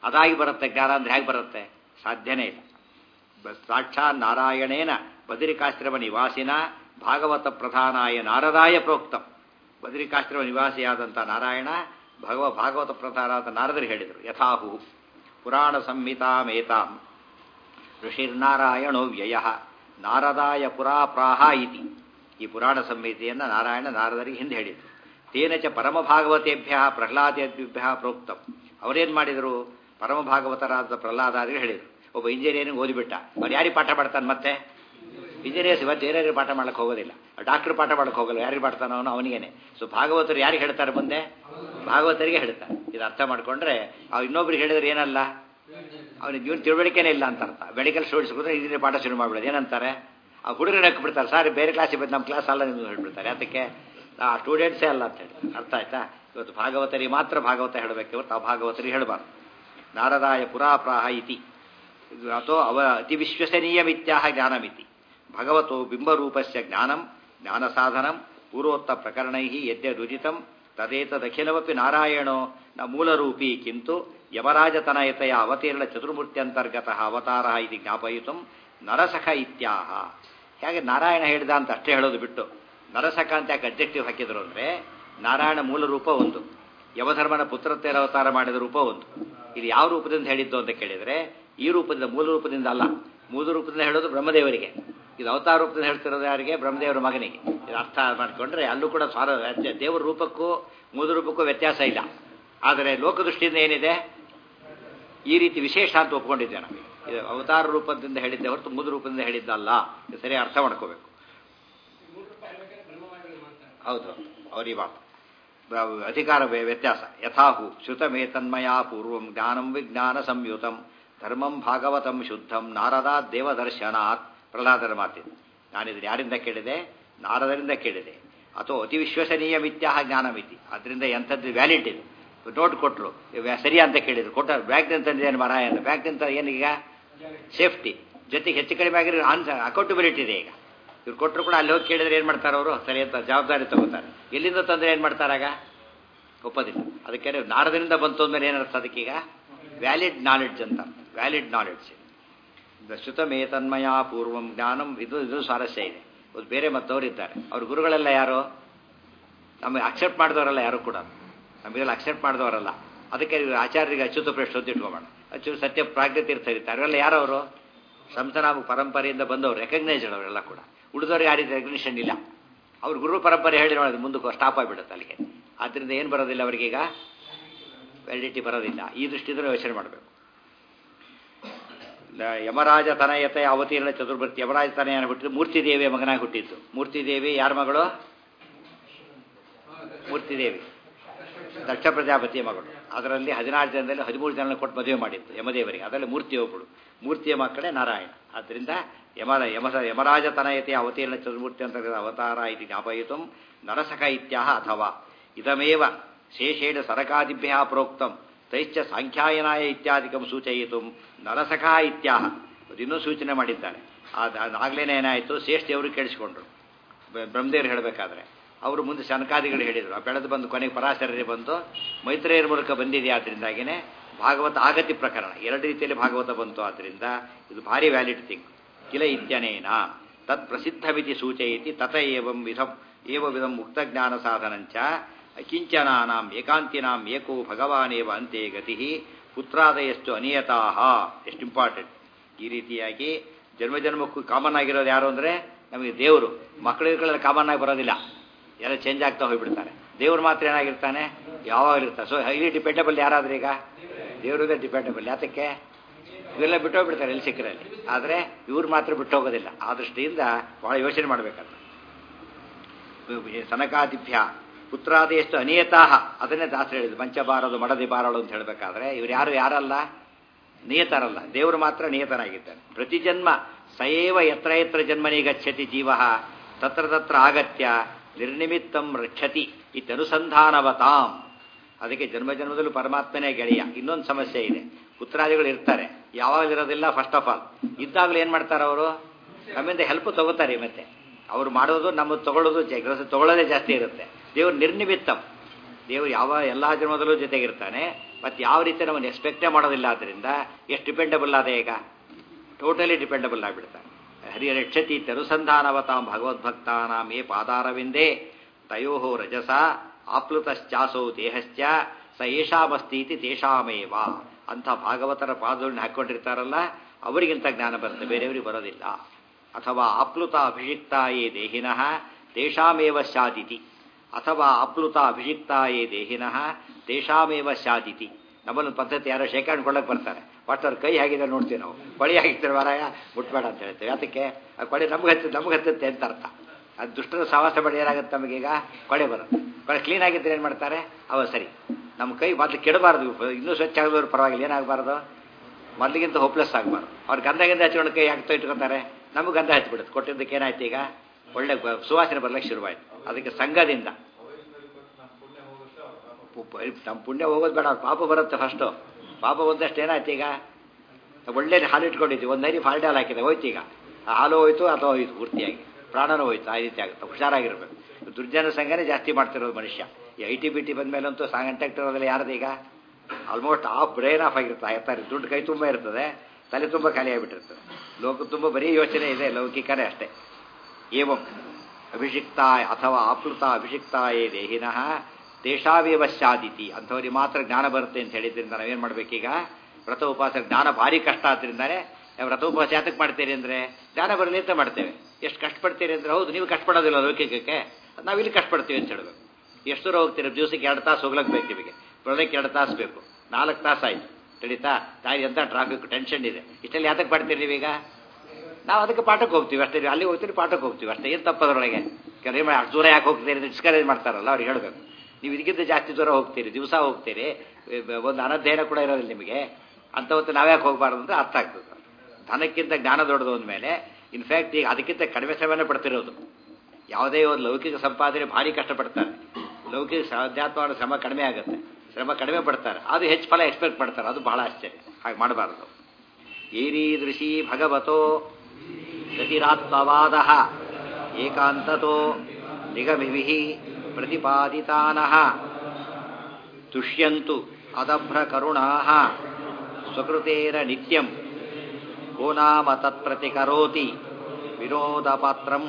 ಅದಾಗಿ ಬರುತ್ತೆ ಜ್ಞಾನ ಅಂದ್ರೆ ಹೇಗೆ ಬರುತ್ತೆ ಸಾಧ್ಯನೇ ಇಲ್ಲ ಬ- ಸಾಕ್ಷಾತ್ ನಾರಾಯಣೇನ ಬದರಿಕಾಶ್ರಮ ನಿವಾಸಿನ ಭಾಗವತ ಪ್ರಧಾನಾಯ ನಾರದಾಯ ಪ್ರೋಕ್ತಂ ಬದರಿಕಾಶ್ರಮ ನಿವಾಸಿಯಾದಂಥ ನಾರಾಯಣ ಭಗವ ಭಾಗವತ ಪ್ರಧಾನಾದ ನಾರದರು ಹೇಳಿದರು ಯಥಾಹು ಪುರಾಣ ಸಂಹಿತಾಮೇತಾಂ ಋಷಿರ್ನಾರಾಯಣೋ ವ್ಯಯ ನಾರದಾಯ ಪುರಾಪ್ರಾಹ ಇತಿ ಈ ಪುರಾಣ ಸಂಹಿತೆಯನ್ನು ನಾರಾಯಣ ನಾರದರಿಗೆ ಹಿಂದೆ ಹೇಳಿದರು ತೇನ ಚ ಪರಮ ಭಾಗವತೇಭ್ಯ ಪ್ರಹ್ಲಾದೇಭ್ಯ ಪ್ರೋಕ್ತಂ ಅವರೇನು ಮಾಡಿದರು ಪರಮ ಭಾಗವತರಾದ ಪ್ರಹ್ಲಾದಾರಿಗೆ ಹೇಳಿದರು ಒಬ್ಬ ಇಂಜಿನಿಯರಿಂಗ್ ಓದಿಬಿಟ್ಟ ಅವ್ರು ಯಾರಿಗೆ ಪಾಠ ಮಾಡ್ತಾನೆ ಮತ್ತೆ ಇಂಜಿನಿಯರ್ಸ್ ಇವತ್ತು ಬೇರೆಯವ್ರಿಗೆ ಪಾಠ ಮಾಡಕ್ಕೆ ಹೋಗೋದಿಲ್ಲ ಡಾಕ್ಟರ್ ಪಾಠ ಮಾಡಕ್ಕೆ ಹೋಗಲ್ಲ ಯಾರಿಗೆ ಮಾಡ್ತಾನೋ ಅವನು ಅವನಿಗೇನೆ ಸೊ ಭಾಗವತರು ಯಾರಿಗೆ ಹೇಳ್ತಾರೆ ಮುಂದೆ ಭಾಗವತರಿಗೆ ಹೇಳ್ತಾರೆ ಇದು ಅರ್ಥ ಮಾಡ್ಕೊಂಡ್ರೆ ಅವ್ರು ಇನ್ನೊಬ್ರಿಗೆ ಹೇಳಿದ್ರೆ ಏನಲ್ಲ ಅವನಿಗೆ ಇವನು ತಿಳುವಳಿಕೆನೇ ಇಲ್ಲ ಅಂತ ಅರ್ಥ ಮೆಡಿಕಲ್ ಸ್ಟೂಡೆಂಟ್ಸ್ ಕೂತ್ರೆ ಇಂಜಿನಿಯರ್ ಪಾಠ ಶುರು ಮಾಡ್ಬಿಡೋದು ಏನಂತಾರೆ ಆ ಹುಡುಗರು ಹಾಕ್ಬಿಡ್ತಾರೆ ಸರ್ ಬೇರೆ ಕ್ಲಾಸಿಗೆ ಬಂದು ನಮ್ಮ ಕ್ಲಾಸ್ ಅಲ್ಲ ನೀವು ಹೇಳ್ಬಿಡ್ತಾರೆ ಅದಕ್ಕೆ ಆ ಸ್ಟೂಡೆಂಟ್ಸೇ ಅಲ್ಲ ಅಂತ ಹೇಳಿ ಅರ್ಥ ಆಯ್ತಾ ಇವತ್ತು ಭಾಗವತರಿಗೆ ಮಾತ್ರ ಭಾಗವತ ಹೇಳಬೇಕು ಇವತ್ತು ಅಭಾಗವತರಿಗೆ ಹೇಳಬಾರ್ದು ನಾರದಾಯ ಪುರಾಪ್ರಾಹ ಇತಿ ಇದು ಅಥೋ ಅವ ಅತಿ ವಿಶ್ವಸನೀಯ ಮಿತ್ಯಾಹ ಜ್ಞಾನಮಿತಿ ಭಗವತೋ ಬಿಂಬರೂಪಸ್ಯ ಜ್ಞಾನಂ ಜ್ಞಾನ ಸಾಧನಂ ಪೂರ್ವೋತ್ತ ಪ್ರಕರಣೈ ಯದ್ಯದುದಿತಂ ತದೇತದಖಿಲಮಪಿ ನಾರಾಯಣೋ ನ ಮೂಲರೂಪಿ ಕಿಂತು ಯವರಾಜತನಯತೆಯ ಅವತೀರ್ಣ ಚತುರ್ಮೂರ್ತ್ಯಂತರ್ಗತ ಅವತಾರ ಇದು ಜ್ಞಾಪಯಿತು ನರಸಖ ಇತ್ಯಾಹ ಹೇಗೆ ನಾರಾಯಣ ಹೇಳಿದ ಅಂತ ಅಷ್ಟೇ ಹೇಳೋದು ಬಿಟ್ಟು ನರಸಖ ಅಂತ ಯಾಕೆ ಅಬ್ಜೆಕ್ಟಿವ್ ಹಾಕಿದ್ರು ಅಂದರೆ ನಾರಾಯಣ ಮೂಲ ರೂಪ ಒಂದು ಯಮಧರ್ಮನ ಪುತ್ರತ್ವರ ಅವತಾರ ಮಾಡಿದ ರೂಪ ಒಂದು ಇದು ಯಾವ ರೂಪದಿಂದ ಹೇಳಿದ್ದು ಅಂತ ಕೇಳಿದರೆ ಈ ರೂಪದಿಂದ ಮೂಲ ರೂಪದಿಂದ ಅಲ್ಲ ಮೂಲ ರೂಪದಿಂದ ಹೇಳೋದು ಬ್ರಹ್ಮದೇವರಿಗೆ ಇದು ಅವತಾರ ರೂಪದಿಂದ ಹೇಳ್ತಿರೋದು ಯಾರಿಗೆ ಬ್ರಹ್ಮದೇವರ ಮಗನಿಗೆ ಇದು ಅರ್ಥ ಮಾಡಿಕೊಂಡ್ರೆ ಅಲ್ಲೂ ಕೂಡ ಸ್ವಾರ ದೇವರ ರೂಪಕ್ಕೂ ಮೂಲ ರೂಪಕ್ಕೂ ವ್ಯತ್ಯಾಸ ಇಲ್ಲ ಆದರೆ ಲೋಕದೃಷ್ಟಿಯಿಂದ ಏನಿದೆ ಈ ರೀತಿ ವಿಶೇಷ ಅಂತ ಒಪ್ಕೊಂಡಿದ್ದೆ ನಮಗೆ ಇದು ಅವತಾರ ರೂಪದಿಂದ ಹೇಳಿದ್ದೆ ಹೊರತು ಮೂಲ ರೂಪದಿಂದ ಹೇಳಿದ್ದಲ್ಲ ಇದು ಸರಿ ಅರ್ಥ ಮಾಡ್ಕೋಬೇಕು ಹೌದು ಅವ್ರಿಗೆ ಮಾತು ಬ- ಅಧಿಕಾರ ವ್ಯ- ವ್ಯತ್ಯಾಸ ಯಥಾಹು ಶ್ರುತಮೇತನ್ಮಯ ಪೂರ್ವಂ ಜ್ಞಾನಂ ವಿಜ್ಞಾನ ಸಂಯುತಂ ಧರ್ಮಂ ಭಾಗವತಂ ಶುದ್ಧಂ ನಾರದಾ ದೇವದರ್ಶನಾತ್ ಪ್ರಹ್ಲಾದರ ಮಾತಿದೆ ನಾನಿದನ್ನು ಯಾರಿಂದ ಕೇಳಿದೆ ನಾರದರಿಂದ ಕೇಳಿದೆ ಅಥವಾ ಅತಿ ವಿಶ್ವಸನೀಯ ಮಿತ್ಯಾಹ ಜ್ಞಾನಮಿತಿ ಅದರಿಂದ ಎಂಥದ್ದು ವ್ಯಾಲಿಡ್ ಇದು ನೋಟ್ ಕೊಟ್ಟರು ಸರಿ ಅಂತ ಕೇಳಿದ್ರು ಕೊಟ್ಟ ಬ್ಯಾಂಕ್ನಿಂದ ತಂದಿದ್ದೇನೆ ಮರ ಅಂತ ಬ್ಯಾಂಕ್ನಿಂದ ಏನೀಗ ಸೇಫ್ಟಿ ಜೊತೆಗೆ ಹೆಚ್ಚು ಕಡಿಮೆ ಆಗಿರೋ ಆನ್ಸರ್ ಅಕೌಂಟಬಿಲಿಟಿ ಇದೆ ಈಗ ಇವ್ರು ಕೊಟ್ಟರು ಕೂಡ ಅಲ್ಲಿ ಹೋಗಿ ಕೇಳಿದ್ರೆ ಏನು ಮಾಡ್ತಾರೆ ಅವರು ಸರಿ ಅಂತ ಜವಾಬ್ದಾರಿ ತಗೋತಾರೆ ಎಲ್ಲಿಂದ ತಂದ್ರೆ ಏನು ಮಾಡ್ತಾರಾಗ ಒಪ್ಪೋದಿಲ್ಲ ಅದಕ್ಕೆ ನಾರದರಿಂದ ಬಂತು ಅಂದ್ಮೇಲೆ ಏನರ್ಥ ಅದಕ್ಕೀಗ ವ್ಯಾಲಿಡ್ ನಾಲೆಡ್ಜ್ ಅಂತ ವ್ಯಾಲಿಡ್ ನಾಲೆಡ್ಜ್ ಶ್ರುತಮೇತನ್ಮಯ ಪೂರ್ವಂ ಜ್ಞಾನಂ ಇದು ಇದು ಸ್ವಾರಸ್ಯ ಇದೆ ಒಂದು ಬೇರೆ ಮತ್ತವರು ಇದ್ದಾರೆ ಅವ್ರ ಗುರುಗಳೆಲ್ಲ ಯಾರು ನಮಗೆ ಅಕ್ಸೆಪ್ಟ್ ಮಾಡಿದವರಲ್ಲ ಯಾರು ಕೂಡ ನಮಗೆಲ್ಲ ಅಕ್ಸೆಪ್ಟ್ ಮಾಡಿದವರಲ್ಲ ಅದಕ್ಕೆ ಇವ್ರು ಆಚಾರ್ಯರಿಗೆ ಅಚ್ಯುತ ಪ್ರಶ್ನೆ ಅಂತ ಇಟ್ಕೊಂಬೋಣ ಅಚ್ಯುತ ಸತ್ಯ ಪ್ರಾಜ್ಞ ತೀರ್ಥ ಇರ್ತಾರೆ ಅವರೆಲ್ಲ ಯಾರವರು ಸಂತನಾಮ ಪರಂಪರೆಯಿಂದ ಬಂದವರು ರೆಕಗ್ನೈಸ್ ಅವರೆಲ್ಲ ಕೂಡ ಉಳಿದವ್ರಿಗೆ ಯಾರಿಗೂ ರೆಕಗ್ನಿಷನ್ ಇಲ್ಲ ಅವ್ರ ಗುರು ಪರಂಪರೆ ಹೇಳಿ ನೋಡೋದು ಮುಂದಕ್ಕೆ ಸ್ಟಾಪ್ ಆಗಿಬಿಡುತ್ತೆ ಅಲ್ಲಿಗೆ ಆದ್ದರಿಂದ ಏನು ಬರೋದಿಲ್ಲ ಅವರಿಗೀಗ ವ್ಯಾಲಿಡಿಟಿ ಬರೋದಿಲ್ಲ ಈ ದೃಷ್ಟಿಯಿಂದ ಯೋಚನೆ ಮಾಡಬೇಕು ಲ- ಯಮರಾಜ ತನಯತೆ ಅವತೀರ್ಣ ಚತುರ್ಭರ್ತಿ ಯಮರಾಜ ತನಯನ ಹುಟ್ಟಿದ್ದು ಮೂರ್ತಿದೇವಿಯ ಮಗನಾಗಿ ಹುಟ್ಟಿದ್ದು ಮೂರ್ತಿದೇವಿ ಯಾರ ಮಗಳು ಮೂರ್ತಿದೇವಿ ದಕ್ಷ ಪ್ರಜಾಪತಿಯ ಮಗಳು ಅದರಲ್ಲಿ ಹದಿನಾರು ಜನದಲ್ಲಿ ಹದಿಮೂರು ಜನ ಕೊಟ್ಟು ಮದುವೆ ಮಾಡಿದ್ದು ಯಮದೇವರಿಗೆ ಅದರಲ್ಲಿ ಮೂರ್ತಿ ಒಬ್ಬಳು ಮೂರ್ತಿಯ ಮಕ್ಕಳೇ ನಾರಾಯಣ ಆದ್ದರಿಂದ ಯಮರ ಯಮಸ ಯಮರಾಜ ತನಯತೆಯ ಅವತೀರ್ಣ ಚತುರ್ಮೂರ್ತಿ ಅಂತರ್ಗತ ಅವತಾರ ಇತಿ ಜ್ಞಾಪಯಿತು ನರಸಖ ಇತ್ಯಾಹ ಅಥವಾ ಇದಮೇವ ಶೇಷೇಣ ಸರಕಾದಿಭ್ಯ ಪ್ರೋಕ್ತಂ ತೈಶ್ಚ ಸಾಂಖ್ಯಾಯನಾಯ ಇತ್ಯಾದಿಕಂ ಸೂಚಯಿತು ನರಸಖ ಇತ್ಯಾಹ ಇನ್ನೂ ಸೂಚನೆ ಮಾಡಿದ್ದಾರೆ ಆಗಲೇನೆ ಏನಾಯಿತು ಶೇಷ ದೇವರು ಕೇಳಿಸ್ಕೊಂಡ್ರು ಬ- ಬ್ರಹ್ಮದೇವರು ಹೇಳಬೇಕಾದ್ರೆ ಅವರು ಮುಂದೆ ಶನಕಾದಿಗಳು ಹೇಳಿದರು ಆ ಬೆಳೆದು ಬಂದು ಕೊನೆಗೆ ಪರಾಶರರಿ ಬಂದು ಮೈತ್ರೇಯರ ಮೂಲಕ ಬಂದಿದೆ ಆದ್ದರಿಂದಾಗಿನೇ ಭಾಗವತ ಆಗತಿ ಪ್ರಕರಣ ಎರಡು ರೀತಿಯಲ್ಲಿ ಭಾಗವತ ಬಂತು ಆದ್ದರಿಂದ ಇದು ಭಾರಿ ವ್ಯಾಲಿಡ್ ಥಿಂಗ್ ಕಿಲ ಇತ್ಯನೇನ ತತ್ ಪ್ರಸಿದ್ಧಮಿತಿ ಸೂಚಯತಿ ತತ ಏವಂ ವಿಧಂ ಏವ ವಿಧಂ ಮುಕ್ತಜ್ಞಾನ ಸಾಧನಂಚ ಅಕಿಂಚನಾನಾಂ ಏಕಾಂತಿನಾಂ ಏಕೋ ಭಗವಾನೇವ ಅಂತೆ ಗತಿ ಪುತ್ರಾದಯಷ್ಟು ಅನಿಯತಾಹ ಎಷ್ಟು ಇಂಪಾರ್ಟೆಂಟ್ ಈ ರೀತಿಯಾಗಿ ಜನ್ಮ ಜನ್ಮಕ್ಕೂ ಕಾಮನ್ ಆಗಿರೋದು ಯಾರು ಅಂದರೆ ನಮಗೆ ದೇವರು ಮಕ್ಕಳುಗಳೆಲ್ಲ ಕಾಮನ್ ಆಗಿ ಬರೋದಿಲ್ಲ ಎಲ್ಲ ಚೇಂಜ್ ಆಗ್ತಾ ಹೋಗ್ಬಿಡ್ತಾರೆ ದೇವ್ರು ಮಾತ್ರ ಏನಾಗಿರ್ತಾನೆ ಯಾವಾಗಲೂ ಇರ್ತಾರೆ ಸೊ ಹೈಲಿ ಡಿಪೆಂಡಬಲ್ ಯಾರಾದ್ರೆ ಈಗ ದೇವರದೇ ಡಿಪೆಂಡಬಲ್ ಯಾತಕ್ಕೆ ಇವೆಲ್ಲ ಬಿಟ್ಟೋಗ್ಬಿಡ್ತಾರೆ ಎಲ್ಲಿ ಸಿಕ್ಕರಲ್ಲಿ ಆದರೆ ಇವ್ರು ಮಾತ್ರ ಬಿಟ್ಟು ಹೋಗೋದಿಲ್ಲ ಆ ದೃಷ್ಟಿಯಿಂದ ಭಾಳ ಯೋಚನೆ ಮಾಡಬೇಕಂತ ಸನಕಾದಿಭ್ಯ ಪುತ್ರಾದಿಯಷ್ಟು ಅನಿಯತಾಹ ಅದನ್ನೇ ದಾಸರು ಹೇಳಿದ್ರು ಪಂಚಬಾರದು ಮಡದಿ ಬಾರಳು ಅಂತ ಹೇಳಬೇಕಾದ್ರೆ ಇವ್ರು ಯಾರು ಯಾರಲ್ಲ ನಿಯತರಲ್ಲ ದೇವರು ಮಾತ್ರ ನಿಯತನಾಗಿದ್ದಾನೆ ಪ್ರತಿ ಜನ್ಮ ಸಯೇವ ಯತ್ರ ಯತ್ರ ಜನ್ಮನಿ ಗಚ್ಚತಿ ಜೀವ ತತ್ರ ತತ್ರ ಆಗತ್ಯ ನಿರ್ನಿಮಿತ್ತಂ ರಕ್ಷತಿ ಇತ್ಯನುಸಂಧಾನವತಾಂ ಅದಕ್ಕೆ ಜನ್ಮ ಜನ್ಮದಲ್ಲೂ ಪರಮಾತ್ಮನೇ ಗೆಳೆಯ ಇನ್ನೊಂದು ಸಮಸ್ಯೆ ಇದೆ ಪುತ್ರಾದಿಗಳು ಇರ್ತಾರೆ ಯಾವಾಗಲಿರೋದಿಲ್ಲ ಫಸ್ಟ್ ಆಫ್ ಆಲ್ ಇದ್ದಾಗಲೂ ಏನು ಮಾಡ್ತಾರೆ ಅವರು ನಮ್ಮಿಂದ ಹೆಲ್ಪ್ ತಗೋತಾರೆ ಮತ್ತೆ ಅವ್ರು ಮಾಡೋದು ನಮ್ಮ ತಗೊಳ್ಳೋದು ಜ- ಕೆಲಸ ತಗೊಳ್ಳೋದೇ ಜಾಸ್ತಿ ಇರುತ್ತೆ ದೇವರು ನಿರ್ನಿಮಿತ್ತಂ ದೇವರು ಯಾವ ಎಲ್ಲ ಜನ್ಮದಲ್ಲೂ ಜೊತೆಗಿರ್ತಾನೆ ಮತ್ತು ಯಾವ ರೀತಿ ನಮ್ಮನ್ನು ಎಕ್ಸ್ಪೆಕ್ಟೇ ಮಾಡೋದಿಲ್ಲ ಆದ್ದರಿಂದ ಎಷ್ಟು ಡಿಪೆಂಡಬಲ್ ಆದ ಈಗ ಟೋಟಲಿ ಡಿಪೆಂಡಬಲ್ ಆಗಿಬಿಡ್ತಾರೆ ಹರಿರಕ್ಷತಿ ತನುಸಂಧಾನವತಾಂ ಭಗವದ್ಭಕ್ತಾನಾಂ ಏ ಪಾದಾರವಿಂದೇ ತಯೋ ರಜಸ ಆಪ್ಲುತಶ್ಚಾಸೌ ದೇಹಶ್ಚ ಸ ಏಷಾಮಸ್ತೀತಿ ತೇಷಾಮೇವ ಅಂಥ ಭಾಗವತರ ಪಾದಗಳನ್ನ ಹಾಕ್ಕೊಂಡಿರ್ತಾರಲ್ಲ ಅವರಿಗಿಂತ ಜ್ಞಾನ ಬರುತ್ತೆ ಬೇರೆಯವರಿಗೆ ಬರೋದಿಲ್ಲ ಅಥವಾ ಆಪ್ಲುತ ಅಭಿಷಿಕ್ತ ಯೇ ದೇಹಿನಃ ತೇಷಾಮೇವ ಸ್ಯಾದಿತಿ ಅಥವಾ ಆಪ್ಲುತ ಅಭಿಷಿಕ್ತ ಯೇ ದೇಹಿನಃ ತೇಷಾಮೇವ ಸ್ಯಾದಿತಿ ನಮ್ಮಲ್ಲೊಂದು ಪದ್ಧತಿ ಯಾರೋ ಶೇಖರಣೆಕೊಳ್ಳಕ್ಕೆ ಬರ್ತಾರೆ ಬಟ್ ಅವ್ರ ಕೈ ಹೇಗಿದೆ ನೋಡ್ತೀವಿ ನಾವು ಕೊಳಿ ಹಾಕಿರ್ತಾರೆ ಮಾರಾಯ ಮುಟ್ಬೇಡ ಅಂತ ಹೇಳ್ತೇವೆ ಅದಕ್ಕೆ ಆ ಕೊಳೆ ನಮ್ಗೆ ಹಚ್ಚುತ್ತೆ ನಮ್ಗೆ ಹತ್ತುತ್ತೆ ಅಂತ ಅರ್ಥ ಅದು ದುಷ್ಟರ ಸವಾಸ ಮಾಡಿ ಏನಾಗುತ್ತೆ ನಮಗೀಗ ಕೊಳೆ ಬರುತ್ತೆ ಕೊಳೆ ಕ್ಲೀನ್ ಆಗಿದ್ರೆ ಏನು ಮಾಡ್ತಾರೆ ಅವ ಸರಿ ನಮ್ಮ ಕೈ ಮೊದಲು ಕೆಡಬಾರ್ದು ಇನ್ನೂ ಸ್ವಚ್ಛ ಆಗಿದ್ರು ಪರವಾಗಿಲ್ಲ ಏನಾಗಬಾರ್ದು ಮೊದಲಿಗಿಂತ ಹೋಪ್ಲೆಸ್ ಆಗಬಾರ್ದು ಅವ್ರು ಗಂಧ ಗಂಧ ಹಚ್ಕೊಂಡು ಕೈ ಹಾಕ್ತಾ ಇಟ್ಕೊತಾರೆ ನಮಗೆ ಗಂಧ ಹಚ್ಬಿಡುತ್ತೆ ಕೊಟ್ಟಿದ್ದಕ್ಕೆ ಏನಾಯ್ತು ಈಗ ಒಳ್ಳೆ ಬ- ಸುವಾಸನೆ ಬರ್ಲಿಕ್ಕೆ ಶುರುವಾಯ್ತು ಅದಕ್ಕೆ ಸಂಘದಿಂದ ನಮ್ಮ ಪುಣ್ಯ ಹೋಗೋದು ಬೇಡ ಪಾಪ ಬರುತ್ತೆ ಫಸ್ಟು ಪಾಪ ಬಂದಷ್ಟು ಏನಾಯ್ತು ಈಗ ಒಳ್ಳೆ ಹಾಲು ಇಟ್ಕೊಂಡಿದ್ವಿ ಒಂದು ನೈರಿ ಫಾಲ್ಟ್ ಹಾಲು ಹಾಕಿದೆ ಹೋಯ್ತು ಈಗ ಆ ಹಾಲು ಹೋಯ್ತು ಅಥವಾ ಹೋಯ್ತು ಪೂರ್ತಿಯಾಗಿ ಪ್ರಾಣನೂ ಹೋಯ್ತು ಆ ರೀತಿ ಆಗುತ್ತೆ ಹುಷಾರಾಗಿರ್ಬೇಕು ದುರ್ಜನ ಸಂಘನೇ ಜಾಸ್ತಿ ಮಾಡ್ತಿರೋದು ಮನುಷ್ಯ ಈ ಐ ಟಿ ಬಿ ಟಿ ಬಂದ್ಮೇಲಂತೂ ಕಾಂಟ್ಯಾಕ್ಟ್ ಇರೋದಿಲ್ಲ ಯಾರ್ದು ಈಗ ಆಲ್ಮೋಸ್ಟ್ ಆಫ್ ಬ್ರೈನ್ ಆಫ್ ಆಗಿರುತ್ತೆ ಇರ್ತಾರೆ ದುಡ್ಡು ಕೈ ತುಂಬ ಇರ್ತದೆ ತಲೆ ತುಂಬ ಖಾಲಿ ಆಗಿಬಿಟ್ಟಿರ್ತದೆ ಲೋಕ ತುಂಬ ಬರೀ ಯೋಚನೆ ಇದೆ ಲೌಕಿಕನೇ ಅಷ್ಟೇ ಏವಂ ಅಭಿಷಿಕ್ತಾಯ ಅಥವಾ ಆಪ್ಲುತ ಅಭಿಷಿಕ್ತಾಯೇ ದೇಹಿನಃ ತೇಷಾವೇವ ಸ್ಯಾದಿತಿ ಅಂಥವ್ರಿಗೆ ಮಾತ್ರ ಜ್ಞಾನ ಬರುತ್ತೆ ಅಂತ ಹೇಳಿದ್ರಿಂದ ನಾವೇನು ಮಾಡಬೇಕೀಗ ವ್ರತ ಉಪವಾಸ ಜ್ಞಾನ ಭಾರಿ ಕಷ್ಟ ಆದ್ರಿಂದಾನೆ ವ್ರತ ಉಪವಾಸ ಯಾತಕ್ಕೆ ಮಾಡ್ತೀರಿ ಅಂದರೆ ಜ್ಞಾನ ಬರಲಿ ಅಂತ ಮಾಡ್ತೇವೆ ಎಷ್ಟು ಕಷ್ಟಪಡ್ತೀರಿ ಅಂದರೆ ಹೌದು ನೀವು ಕಷ್ಟಪಡೋದಿಲ್ಲ ಲೌಕಿಕಕ್ಕೆ ನಾವಿಲ್ಲಿ ಕಷ್ಟಪಡ್ತೀವಿ ಅಂತ ಹೇಳಬೇಕು ಎಷ್ಟು ದೂರ ಹೋಗ್ತೀರಿ ದಿವಸಕ್ಕೆ ಎರಡು ತಾಸು ಹೋಗ್ಲಕ್ಕೆ ಬೇಕು ನಿಮಗೆ ಬರೋದಕ್ಕೆ ಎರಡು ತಾಸು ಬೇಕು ನಾಲ್ಕು ತಾಸು ಆಯ್ತು ತಿಳಿತಾ ದಾರಿ ಅಂತ ಟ್ರಾಫಿಕ್ ಟೆನ್ಷನ್ ಇದೆ ಇಷ್ಟಲ್ಲಿ ಯಾತಕ್ಕೆ ಪಡ್ತೀರಿ ನೀವೀಗ ನಾವು ಅದಕ್ಕೆ ಪಾಠಕ್ಕೆ ಹೋಗ್ತೀವಿ ಅಷ್ಟೇ ಅಲ್ಲಿ ಹೋಗ್ತೀವಿ ಪಾಠಕ್ಕೆ ಹೋಗ್ತೀವಿ ಅಷ್ಟೇ ಏನು ತಪ್ಪದ್ರೊಳಗೆ ಕೆಲವು ಮಾಡಿ ಅಷ್ಟು ದೂರ ಯಾಕೆ ಹೋಗ್ತೀರಿ ಡಿಸ್ಕರೇಜ್ ಮಾಡ್ತಾರಲ್ಲ ಅವ್ರಿಗೆ ಹೇಳಬೇಕು ನೀವು ಇದಕ್ಕಿಂತ ಜಾಸ್ತಿ ದೂರ ಹೋಗ್ತೀರಿ ದಿವಸ ಹೋಗ್ತೀರಿ ಒಂದು ಅನಧ್ಯಯನ ಕೂಡ ಇರೋದಿಲ್ಲ ನಿಮಗೆ ಅಂತ ಹೊತ್ತು ನಾವ್ಯಾಕೆ ಹೋಗಬಾರ್ದು ಅಂತ ಅರ್ಥ ಆಗ್ತದೆ ಧನಕ್ಕಿಂತ ಜ್ಞಾನ ದೊಡ್ಡದು ಅಂದಮೇಲೆ ಇನ್ಫ್ಯಾಕ್ಟ್ ಈಗ ಅದಕ್ಕಿಂತ ಕಡಿಮೆ ಶ್ರಮನೇ ಪಡ್ತಿರೋದು ಯಾವುದೇ ಒಂದು ಲೌಕಿಕ ಸಂಪಾದನೆ ಭಾರಿ ಕಷ್ಟಪಡ್ತಾರೆ ಲೌಕಿಕ ಆಧ್ಯಾತ್ಮವಾದ ಶ್ರಮ ಕಡಿಮೆ ಆಗುತ್ತೆ ಶ್ರಮ ಕಡಿಮೆ ಪಡ್ತಾರೆ ಅದು ಹೆಚ್ಚು ಫಲ ಎಕ್ಸ್ಪೆಕ್ಟ್ ಪಡ್ತಾರೆ ಅದು ಬಹಳ ಆಶ್ಚರ್ಯ ಹಾಗೆ ಮಾಡಬಾರದು ಏರೀದೃಶಿ ಭಗವತೋ ಗತಿರಾತ್ಮವಾದ ಏಕಾಂತತೋ ನಿಗಮಿಭಿ ಪ್ರತಿಪಾದಿತಾನಃ ತುಷ್ಯಂತು ಅದಭ್ರ ಕರುಣಾ ಸ್ವಕೃತೇರ ನಿತ್ಯಂ ಕೋ ನಾಮ ತತ್ಪ್ರತಿಕರೋತಿ ವಿನೋದಪಾತ್ರಂ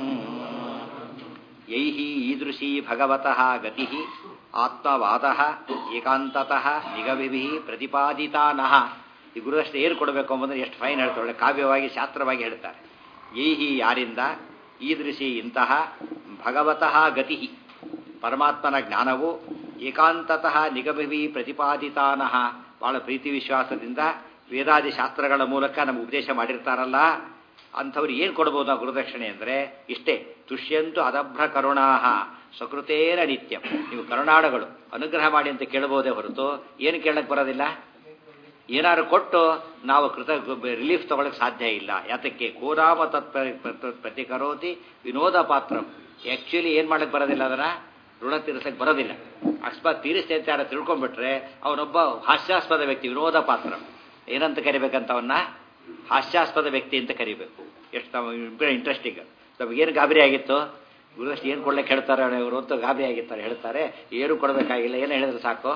ಯೈಹಿ ಈದೃಶಿ ಭಗವತಃ ಗತಿ ಆತ್ಮವಾದ ಏಕಾಂತತಃ ನಿಗಮಿಭಿ ಪ್ರತಿಪಾದಿತಾನಃ ಈ ಗುರುದಕ್ಷಿಣೆ ಏನು ಕೊಡಬೇಕು ಎಂಬುದನ್ನು ಎಷ್ಟು ಫೈನ್ ಹೇಳ್ತಾಳೆ ಕಾವ್ಯವಾಗಿ ಶಾಸ್ತ್ರವಾಗಿ ಹೇಳ್ತಾರೆ ಯೈಹಿ ಯಾರಿಂದ ಈದೃಶಿ ಇಂತಹ ಭಗವತಃ ಗತಿ ಪರಮಾತ್ಮನ ಜ್ಞಾನವು ಏಕಾಂತತಃ ನಿಗಮವಿ ಪ್ರತಿಪಾದಿತಾನಃ ಬಹಳ ಪ್ರೀತಿ ವಿಶ್ವಾಸದಿಂದ ವೇದಾದಿ ಶಾಸ್ತ್ರಗಳ ಮೂಲಕ ನಮಗೆ ಉಪದೇಶ ಮಾಡಿರ್ತಾರಲ್ಲ ಅಂಥವ್ರು ಏನು ಕೊಡ್ಬೋದು ಆ ಗುರುದಕ್ಷಿಣೆ ಅಂದರೆ ಇಷ್ಟೇ ತುಷ್ಯಂತು ಅದಭ್ರ ಕರುಣಾಹ ಸ್ವಕೃತೇನ ನಿತ್ಯ ನೀವು ಕರುಣಾಡಗಳು ಅನುಗ್ರಹ ಮಾಡಿ ಅಂತ ಕೇಳಬಹುದೇ ಹೊರತು ಏನು ಕೇಳಕ್ಕೆ ಬರೋದಿಲ್ಲ ಏನಾದ್ರು ಕೊಟ್ಟು ನಾವು ಕೃತ ರಿಲೀಫ್ ತಗೊಳಕ್ ಸಾಧ್ಯ ಇಲ್ಲ ಯಾತಕ್ಕೆ ಕೋರಾಮ ತತ್ ಪ್ರತಿಕರೋತಿ ವಿನೋದ ಪಾತ್ರ ಆ್ಯಕ್ಚುಲಿ ಏನು ಮಾಡಕ್ಕೆ ಬರೋದಿಲ್ಲ ಅದನ್ನ ಋಣ ತೀರಿಸಕ್ಕೆ ಬರೋದಿಲ್ಲ ಅಕಸ್ಮಾತ್ ತೀರಿಸ್ತೇ ಅಂತ ಯಾರು ತಿಳ್ಕೊಂಡ್ಬಿಟ್ರೆ ಅವನೊಬ್ಬ ಹಾಸ್ಯಾಸ್ಪದ ವ್ಯಕ್ತಿ ವಿನೋದ ಪಾತ್ರ ಏನಂತ ಕರಿಬೇಕಂತ ಅವನ್ನ ಹಾಸ್ಯಾಸ್ಪದ ವ್ಯಕ್ತಿ ಅಂತ ಕರಿಬೇಕು ಎಷ್ಟು ಇಂಟ್ರೆಸ್ಟಿಂಗ್ ನಮಗೇನು ಗಾಬರಿ ಆಗಿತ್ತು ಗುರುದಷ್ಟು ಏನು ಕೊಡ್ಲಿಕ್ಕೆ ಹೇಳ್ತಾರೆ ಇವರು ಅಂತ ಗಾಬರಿ ಆಗಿರ್ತಾರೆ ಹೇಳ್ತಾರೆ ಏನು ಕೊಡಬೇಕಾಗಿಲ್ಲ ಏನು ಹೇಳಿದ್ರೆ ಸಾಕು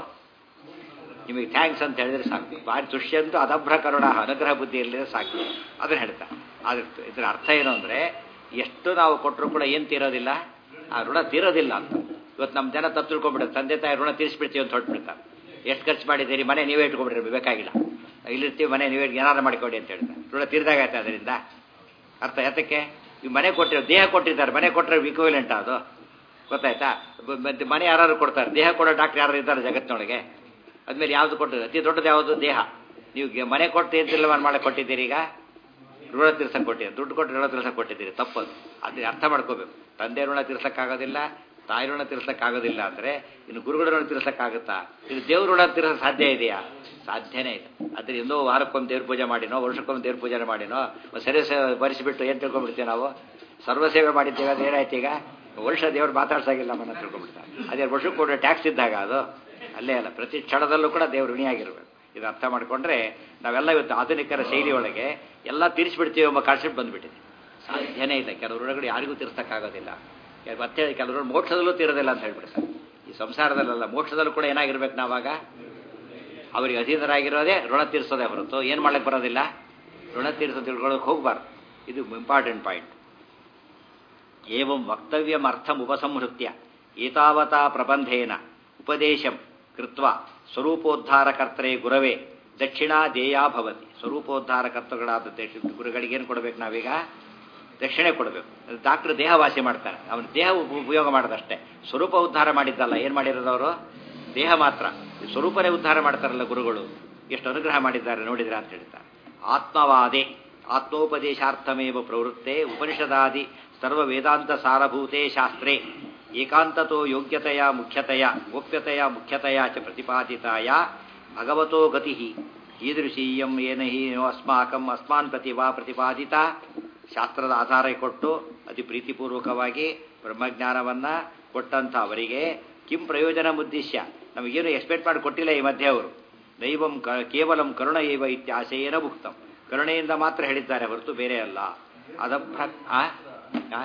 ನಿಮಗೆ ಥ್ಯಾಂಕ್ಸ್ ಅಂತ ಹೇಳಿದ್ರೆ ಸಾಕು ಭಾರಿ ತುಷ್ಯಂತೂ ಅದಭ್ರ ಕರುಣ ಅನುಗ್ರಹ ಬುದ್ಧಿ ಇರಲಿದ್ರೆ ಸಾಕು ಅದನ್ನ ಹೇಳ್ತಾ ಅದ್ರ ಇದ್ರ ಅರ್ಥ ಏನು ಅಂದರೆ ಎಷ್ಟು ನಾವು ಕೊಟ್ಟರು ಕೂಡ ಏನು ತೀರೋದಿಲ್ಲ ಆ ಋಣ ತೀರೋದಿಲ್ಲ ಅಂತ ಇವತ್ತು ನಮ್ಮ ಜನ ತಪ್ಪು ತಿಳ್ಕೊಂಡ್ಬಿಡುತ್ತೆ ತಂದೆ ತಾಯಿ ಋಣ ತೀರಿಸ್ಬಿಡ್ತೀವಿ ಅಂತ ಹೊರಟ್ಬಿಡ್ತಾರೆ ಎಷ್ಟು ಖರ್ಚು ಮಾಡಿದ್ದೀರಿ ಮನೆ ನೀವೇ ಇಟ್ಕೊಂಡ್ಬಿಡ್ರಿ ಬೇಕಾಗಿಲ್ಲ ಇಲ್ಲಿರ್ತೀವಿ ಮನೆ ನೀವೇ ಏನಾರು ಮಾಡಿಕೊಡಿ ಅಂತ ಹೇಳ್ತಾರೆ ಋಣ ತೀರ್ದಾಗತ್ತೆ ಅದರಿಂದ ಅರ್ಥ ಯಾತಕ್ಕೆ ಈ ಮನೆ ಕೊಟ್ಟಿರೋ ದೇಹ ಕೊಟ್ಟಿದ್ದಾರೆ ಮನೆ ಕೊಟ್ಟರೆ ಇಕ್ವಿಲೆಂಟ್ ಅದು ಗೊತ್ತಾಯ್ತಾ ಮತ್ತೆ ಮನೆ ಯಾರು ಕೊಡ್ತಾರೆ ದೇಹ ಕೊಡೋ ಡಾಕ್ಟರ್ ಯಾರು ಇದ್ದಾರೆ ಜಗತ್ತಿನೊಳಗೆ ಅದ್ಮೇಲೆ ಯಾವುದು ಕೊಟ್ಟಿದೆ ಅತಿ ದೊಡ್ಡದು ಯಾವುದು ದೇಹ ನೀವು ಮನೆ ಕೊಟ್ಟು ಏನು ತಿರ್ಲವಾನ ಮಾಡಕ್ಕೆ ಕೊಟ್ಟಿದ್ದೀರಿ ಈಗ ಋಣ ತೀರ್ಸಕ್ಕೆ ಕೊಟ್ಟಿದ್ದೀರಿ ದುಡ್ಡು ಕೊಟ್ಟು ಋಣ ತೀರ್ಸಕ್ಕೆ ಕೊಟ್ಟಿದ್ದೀರಿ ತಪ್ಪದು ಅದನ್ನ ಅರ್ಥ ಮಾಡ್ಕೋಬೇಕು ತಂದೆ ಋಣ ತೀರ್ಸಕ್ಕಾಗೋದಿಲ್ಲ ತಾಯಿ ಋಣ ತೀರ್ಸಕ್ಕಾಗೋದಿಲ್ಲ ಅಂದರೆ ಇನ್ನು ಗುರುಗಳ ಋಣ ತೀರ್ಸಕ್ಕಾಗುತ್ತಾ ಇದು ದೇವ್ರ ಋಣ ತೀರ್ಸಕ್ಕೆ ಸಾಧ್ಯ ಇದೆಯಾ ಸಾಧ್ಯನೇ ಇಲ್ಲ ಅದ್ರ ಇನ್ನೂ ವಾರಕ್ಕೊಮ್ಮೆ ದೇವ್ರ ಪೂಜೆ ಮಾಡಿನೋ ವರ್ಷಕ್ಕೊಮ್ಮೆ ದೇವ್ರ ಪೂಜೆ ಮಾಡಿನೋ ಸರಿ ಬರೆಸಿಬಿಟ್ಟು ಏನು ತಿಳ್ಕೊಂಡ್ಬಿಡ್ತೀವಿ ನಾವು ಸರ್ವಸೇವೆ ಮಾಡಿದ್ದೇವೆ ಅದು ಏನಾಯ್ತು ಈಗ ವರ್ಷ ದೇವ್ರು ಮಾತಾಡ್ಸಾಗಿಲ್ಲ ಮನ ತಿಳ್ಕೊಂಡ್ಬಿಡ್ತಾರೆ ಅದೇ ವರ್ಷಕ್ಕೆ ಕೊಡೋ ಟ್ಯಾಕ್ಸ್ ಇದ್ದಾಗ ಅದು ಅಲ್ಲೇ ಅಲ್ಲ ಪ್ರತಿ ಕ್ಷಣದಲ್ಲೂ ಕೂಡ ದೇವ್ರು ಋಣಿಯಾಗಿರ್ಬೇಕು ಇದು ಅರ್ಥ ಮಾಡಿಕೊಂಡ್ರೆ ನಾವೆಲ್ಲ ಇವತ್ತು ಆಧುನಿಕರ ಶೈಲಿ ಒಳಗೆ ಎಲ್ಲ ತೀರಿಸ್ಬಿಡ್ತೀವಿ ಎಂಬ ಕಾನ್ಸೆಪ್ಟ್ ಬಂದ್ಬಿಟ್ಟಿದೆ ಸಾಧ್ಯನೇ ಇಲ್ಲ ಕೆಲವರು ಒಳಗಡೆ ಯಾರಿಗೂ ತೀರ್ಸಕ್ಕಾಗೋದಿಲ್ಲ ಮತ್ತೆ ಕೆಲವರು ಮೋಕ್ಷದಲ್ಲೂ ತೀರೋದಿಲ್ಲ ಅಂತ ಹೇಳ್ಬಿಡ್ತಾರೆ ಈ ಸಂಸಾರದಲ್ಲ ಮೋಕ್ಷದಲ್ಲೂ ಕೂಡ ಏನಾಗಿರ್ಬೇಕು ನಾವಾಗ ಅವರಿಗೆ ಅಧೀನರಾಗಿರೋದೇ ಋಣ ತೀರಿಸೋದೇ ಹೊರತು ಏನು ಮಾಡಕ್ಕೆ ಬರೋದಿಲ್ಲ ಋಣ ತೀರಿಸೋ ತಿಳ್ಕೊಳ್ಳೋಕೆ ಹೋಗ್ಬಾರ್ದು ಇದು ಇಂಪಾರ್ಟೆಂಟ್ ಪಾಯಿಂಟ್ ಏವಂ ವಕ್ತವ್ಯಂ ಅರ್ಥಂ ಉಪಸಂಹೃತ್ಯ ಏತಾವತಾ ಪ್ರಬಂಧೇನ ಉಪದೇಶಂ ಕೃತ್ವ ಸ್ವರೂಪೋದ್ಧಾರಕರ್ತರೇ ಗುರವೇ ದಕ್ಷಿಣಾ ದೇಯಾ ಭವತಿ ಸ್ವರೂಪೋದ್ಧಾರಕರ್ತಗಳಾದ ದೇಶ ಗುರುಗಳಿಗೆ ಏನು ಕೊಡಬೇಕು ನಾವೀಗ ದಕ್ಷಿಣೆ ಕೊಡಬೇಕು ಡಾಕ್ಟರ್ ದೇಹ ವಾಸಿ ಮಾಡ್ತಾರೆ ಅವನ ದೇಹ ಉಪ- ಉಪಯೋಗ ಮಾಡೋದಷ್ಟೇ ಸ್ವರೂಪ ಉದ್ಧಾರ ಮಾಡಿದ್ದಲ್ಲ ಏನು ಮಾಡಿರೋದವರು ದೇಹ ಮಾತ್ರ ಈ ಸ್ವರೂಪನೇ ಉದ್ಧಾರ ಮಾಡ್ತಾರಲ್ಲ ಗುರುಗಳು ಎಷ್ಟು ಅನುಗ್ರಹ ಮಾಡಿದ್ದಾರೆ ನೋಡಿದ್ರ ಅಂತ ಹೇಳ್ತಾರೆ ಆತ್ಮವಾದೇ ಆತ್ಮೋಪದೇಶಾರ್ಥಮೇವ ಪ್ರವೃತ್ತೆ ಉಪನಿಷದಾದಿ ಸರ್ವ ವೇದಾಂತ ಸಾರಭೂತೆ ಶಾಸ್ತ್ರೇ ಏಕಾಂತತೋ ಯೋಗ್ಯತೆಯ ಮುಖ್ಯತೆಯ ಗೋಪ್ಯತೆಯ ಮುಖ್ಯತೆಯ ಚ ಪ್ರತಿಪಾದಿತಾಯ ಭಗವತೋ ಗತಿ ಈದೃಶೀಯಂ ಏನ ಹಿ ಅಸ್ಮಾಕಂ ಅಸ್ಮಾನ್ ಪ್ರತಿ ವಾ ಪ್ರತಿಪಾದಿತ ಶಾಸ್ತ್ರದ ಆಧಾರ ಕೊಟ್ಟು ಅತಿ ಪ್ರೀತಿಪೂರ್ವಕವಾಗಿ ಬ್ರಹ್ಮಜ್ಞಾನವನ್ನ ಕೊಟ್ಟಂಥ ಅವರಿಗೆ ಕಿಂ ಪ್ರಯೋಜನ ಉದ್ದೇಶ್ಯ ನಮಗೇನು ಎಕ್ಸ್ಪೆಕ್ಟ್ ಮಾಡಿ ಕೊಟ್ಟಿಲ್ಲ ಈ ಮಧ್ಯೆ ಅವರು ದೈವಂ ಕ ಕೇವಲಂ ಕರುಣ ಏವ ಇತ್ಯಾಶಯೇನ ಭುಕ್ತಂ ಕರುಣೆಯಿಂದ ಮಾತ್ರ ಹೇಳಿದ್ದಾರೆ ಹೊರತು ಬೇರೆ ಅಲ್ಲ ಅದಭ್ರ ಆ? ಆ?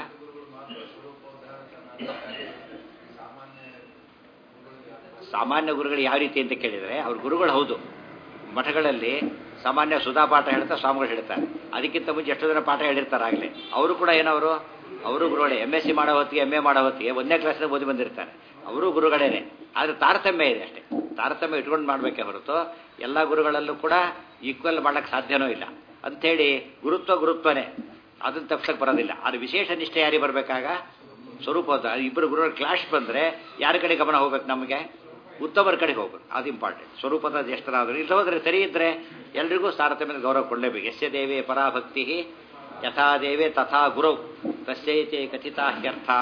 ಸಾಮಾನ್ಯ ಗುರುಗಳು ಯಾವ ರೀತಿ ಅಂತ ಕೇಳಿದರೆ ಅವ್ರ ಗುರುಗಳು ಹೌದು ಮಠಗಳಲ್ಲಿ ಸಾಮಾನ್ಯ ಸುಧಾ ಪಾಠ ಹೇಳ್ತಾ ಸ್ವಾಮಿಗಳು ಹೇಳ್ತಾರೆ ಅದಕ್ಕಿಂತ ಮುಂಚೆ ಎಷ್ಟೋ ಜನ ಪಾಠ ಹೇಳಿರ್ತಾರೆ ಆಗಲೇ ಅವರು ಕೂಡ ಏನವರು ಅವರು ಗುರುಗಳೇ ಎಮ್ ಎಸ್ ಸಿ ಮಾಡೋ ಹೊತ್ತಿಗೆ ಎಮ್ ಎ ಮಾಡೋ ಹೊತ್ತಿಗೆ ಒಂದನೇ ಕ್ಲಾಸ್ನಾಗ ಓದಿ ಬಂದಿರ್ತಾರೆ ಅವರು ಗುರುಗಳೇನೆ ಆದರೆ ತಾರತಮ್ಯ ಇದೆ ಅಷ್ಟೇ ತಾರತಮ್ಯ ಇಟ್ಕೊಂಡು ಮಾಡಬೇಕೇ ಹೊರತು ಎಲ್ಲ ಗುರುಗಳಲ್ಲೂ ಕೂಡ ಈಕ್ವಲ್ ಮಾಡಕ್ಕೆ ಸಾಧ್ಯನೂ ಇಲ್ಲ ಅಂಥೇಳಿ ಗುರುತ್ವ ಗುರುತ್ವನೇ ಅದನ್ನು ತಪ್ಸಕ್ಕೆ ಬರೋದಿಲ್ಲ ಅದು ವಿಶೇಷ ನಿಷ್ಠೆ ಯಾರಿಗೆ ಬರಬೇಕಾಗ ಸ್ವರೂಪದ ಇಬ್ಬರು ಗುರುಗಳ ಕ್ಲಾಶ್ ಬಂದರೆ ಯಾರ ಕಡೆ ಗಮನ ಹೋಗ್ಬೇಕು ನಮಗೆ ಉತ್ತಮರ ಕಡೆಗೆ ಹೋಗ್ಬೇಕು ಅದು ಇಂಪಾರ್ಟೆಂಟ್ ಸ್ವರೂಪದ ಜ್ಯೇಷ್ಠರಾದರು ಇಲ್ಲ ಹೋದ್ರೆ ಸರಿ ಇದ್ರೆ ಎಲ್ರಿಗೂ ತಾರತಮ್ಯದ ಗೌರವ ಕೊಡಲೇಬೇಕು ಯಸ್ಯ ದೇವೇ ಪರಾಭಕ್ತಿ ಯಥಾ ದೇವೇ ತಥಾ ಗುರೌ ತಸ್ಯೈತೆ ಕಥಿತಾ ಹ್ಯರ್ಥಾ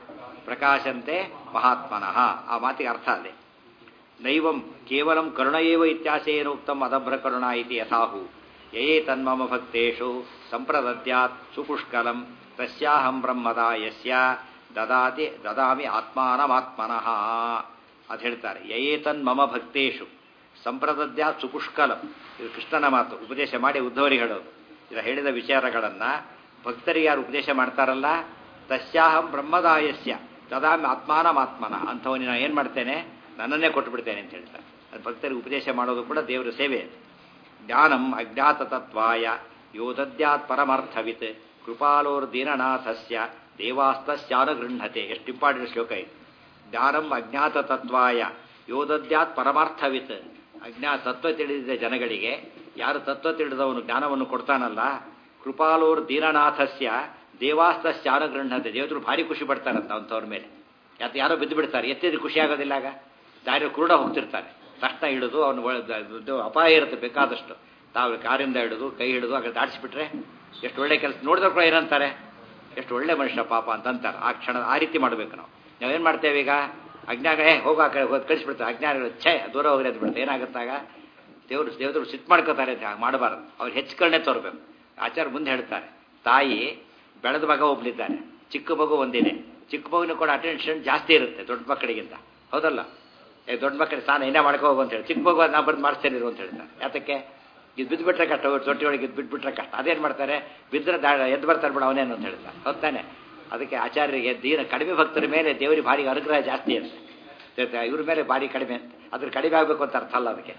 ಪ್ರಕಾಶಂತೆ ಮಹಾತ್ಮನಃ ಆ ಮಾತಿಗೆ ಅರ್ಥ ಅದೇ ನೈವಂ ಕೇವಲಂ ಕರುಣಯೇವ ಇತ್ಯಾಸೇನ ಉಕ್ತಂ ಅದಭ್ರ ಕರುಣ ಇತಿ ಯಥಾಹು ಯಯೇ ತನ್ಮಮ ಭಕ್ತೇಷು ಸಂಪ್ರದದ್ಯಾತ್ ಸುಪುಷ್ಕಲಂ ತಸ್ಯಾಹಂ ಬ್ರಹ್ಮದ ಯಸ್ಯ ದದಾತಿ ದದಾಮಿ ಆತ್ಮಾನಮಾತ್ಮನಃ ಅದು ಹೇಳ್ತಾರೆ ಯಯೇತನ್ ಮಮ ಭಕ್ತೇಶು ಸಂಪ್ರದದ್ಯಾತ್ ಸುಪುಷ್ಕಲಂ ಇದು ಕೃಷ್ಣನ ಮಾತು ಉಪದೇಶ ಮಾಡಿ ಉದ್ಧವರಿಗೆ ಹೇಳೋದು ಇದು ಹೇಳಿದ ವಿಚಾರಗಳನ್ನು ಭಕ್ತರಿಗೆ ಯಾರು ಉಪದೇಶ ಮಾಡ್ತಾರಲ್ಲ ತಸ್ಯಾಹಂ ಬ್ರಹ್ಮದಾಯಸ್ಯ ದದಾಮಿ ಆತ್ಮಾನಮಾತ್ಮನ ಅಂಥವನಿಗೆ ನಾನು ಏನು ಮಾಡ್ತೇನೆ ನನ್ನನ್ನೇ ಕೊಟ್ಟುಬಿಡ್ತೇನೆ ಅಂತ ಹೇಳ್ತಾರೆ ಅದು ಭಕ್ತರಿಗೆ ಉಪದೇಶ ಮಾಡೋದು ಕೂಡ ದೇವರ ಸೇವೆ ಅದು ಜ್ಞಾನಂ ಅಜ್ಞಾತ ತತ್ವಾಯ ಯೋದದ್ಯಾತ್ ಪರಮಾರ್ಥವಿತ್ ಕೃಪಾಲೋರ್ದೀನನಾಥಸ್ಯ ದೇವಾಸ್ತಸ್ಯಾನುಗೃಹತೆ ಎಷ್ಟು ಇಂಪಾರ್ಟೆಂಟ್ ಶ್ಲೋಕ ಇದು ಜ್ಞಾನಂ ಅಜ್ಞಾತ ತತ್ವಾಯ ಯೋದದ್ಯಾತ್ ಪರಮಾರ್ಥವಿತ್ ಅಜ್ಞಾ ತತ್ವ ತಿಳಿದ ಜನಗಳಿಗೆ ಯಾರು ತತ್ವ ತಿಳಿದವನು ಜ್ಞಾನವನ್ನು ಕೊಡ್ತಾನಲ್ಲ ಕೃಪಾಲೋರ್ ದೀನನಾಥಸ್ಯ ದೇವಾಸ್ತಸ್ಯಾನುಗೃಹತೆ ದೇವತರು ಭಾರಿ ಖುಷಿ ಪಡ್ತಾರಂತ ಅಂಥವ್ರ ಮೇಲೆ ಯಾಕೆ ಯಾರೋ ಬಿದ್ದು ಬಿಡ್ತಾರೆ ಎತ್ತಿದ್ರೆ ಖುಷಿ ಆಗೋದಿಲ್ಲ ಆಗ ದಾರಿ ಕುರುಡ ಹೋಗ್ತಿರ್ತಾನೆ ತಕ್ಷಣ ಹಿಡಿದು ಅವನು ಅಪಾಯ ಇರುತ್ತೆ ಬೇಕಾದಷ್ಟು ತಾವು ಕಾರಿಂದ ಹಿಡಿದು ಕೈ ಹಿಡಿದು ಆಗ ದಾಟಿಸ್ಬಿಟ್ರೆ ಎಷ್ಟು ಒಳ್ಳೆ ಕೆಲಸ ನೋಡಿದ್ರೆ ಕೂಡ ಏನಂತಾರೆ ಎಷ್ಟು ಒಳ್ಳೆ ಮನುಷ್ಯ ಪಾಪ ಅಂತ ಅಂತಾರೆ ಆ ಕ್ಷಣ ಆ ರೀತಿ ಮಾಡಬೇಕು ನಾವು ನಾವೇನು ಮಾಡ್ತೇವೆ ಈಗ ಅಜ್ಞಾನ ಏ ಹೋಗ ಆ ಕಡೆ ಹೋಗಿ ಕಳಿಸ್ಬಿಡ್ತಾರೆ ಅಜ್ಞಾನಿಗಳು ಛೇ ದೂರ ಹೋಗಿ ಅಂತ ಬಿಡ್ತಾರೆ ಏನಾಗುತ್ತಾಗ ದೇವರು ದೇವರು ಸಿಟ್ಟು ಮಾಡ್ಕೋತಾರೆ ಅಂತ ಹಾಗೆ ಮಾಡಬಾರ್ದು ಅವ್ರು ಹೆಚ್ಚು ಕರುಣೆ ತೋರ್ಬೇಕು ಆಚಾರ ಮುಂದೆ ಹೇಳ್ತಾರೆ ತಾಯಿ ಬೆಳೆದ ಮಗ ಒಬ್ಲಿದ್ದಾನೆ ಚಿಕ್ಕ ಮಗು ಒಂದಿದೆ ಚಿಕ್ಕ ಮಗುವಿನ ಕೂಡ ಅಟೆನ್ಷನ್ ಜಾಸ್ತಿ ಇರುತ್ತೆ ದೊಡ್ಡ ಮಕ್ಕಳಿಗಿಂತ ಹೌದಲ್ಲ ಏ ದೊಡ್ಡ ಮಕ್ಕಳಿಗೆ ಸ್ನಾನ ಏನೇ ಮಾಡ್ಕೋ ಹೋಗು ಅಂತ ಹೇಳಿ ಚಿಕ್ಕ ಮಗು ನಾ ಬಂದು ಮಾಡಿಸ್ತೇನೆ ಇರು ಅಂತ ಹೇಳ್ತಾರೆ ಯಾತಕ್ಕೆ ಇದು ಬಿದ್ದುಬಿಟ್ರೆ ಕಷ್ಟ ತೊಟ್ಟಿ ಒಳಗೆ ಇದು ಬಿಟ್ಬಿಟ್ರೆ ಕಷ್ಟ ಅದೇನು ಮಾಡ್ತಾರೆ ಬಿದ್ದರೆ ದಾ ಎದ್ದು ಬರ್ತಾರೆ ಬಿಡ ಅವನೇನು ಅಂತ ಹೇಳ್ತಾರೆ ಹೌದಾನೆ ಅದಕ್ಕೆ ಆಚಾರ್ಯರಿಗೆ ದೀನ ಕಡಿಮೆ ಭಕ್ತರ ಮೇಲೆ ದೇವರಿಗೆ ಭಾರಿ ಅನುಗ್ರಹ ಜಾಸ್ತಿ ಅಂತ ಇವ್ರ ಮೇಲೆ ಭಾರಿ ಕಡಿಮೆ ಅಂತ ಅದ್ರ ಕಡಿಮೆ ಆಗಬೇಕು ಅಂತ ಅರ್ಥ ಅಲ್ಲ ಅದಕ್ಕೆ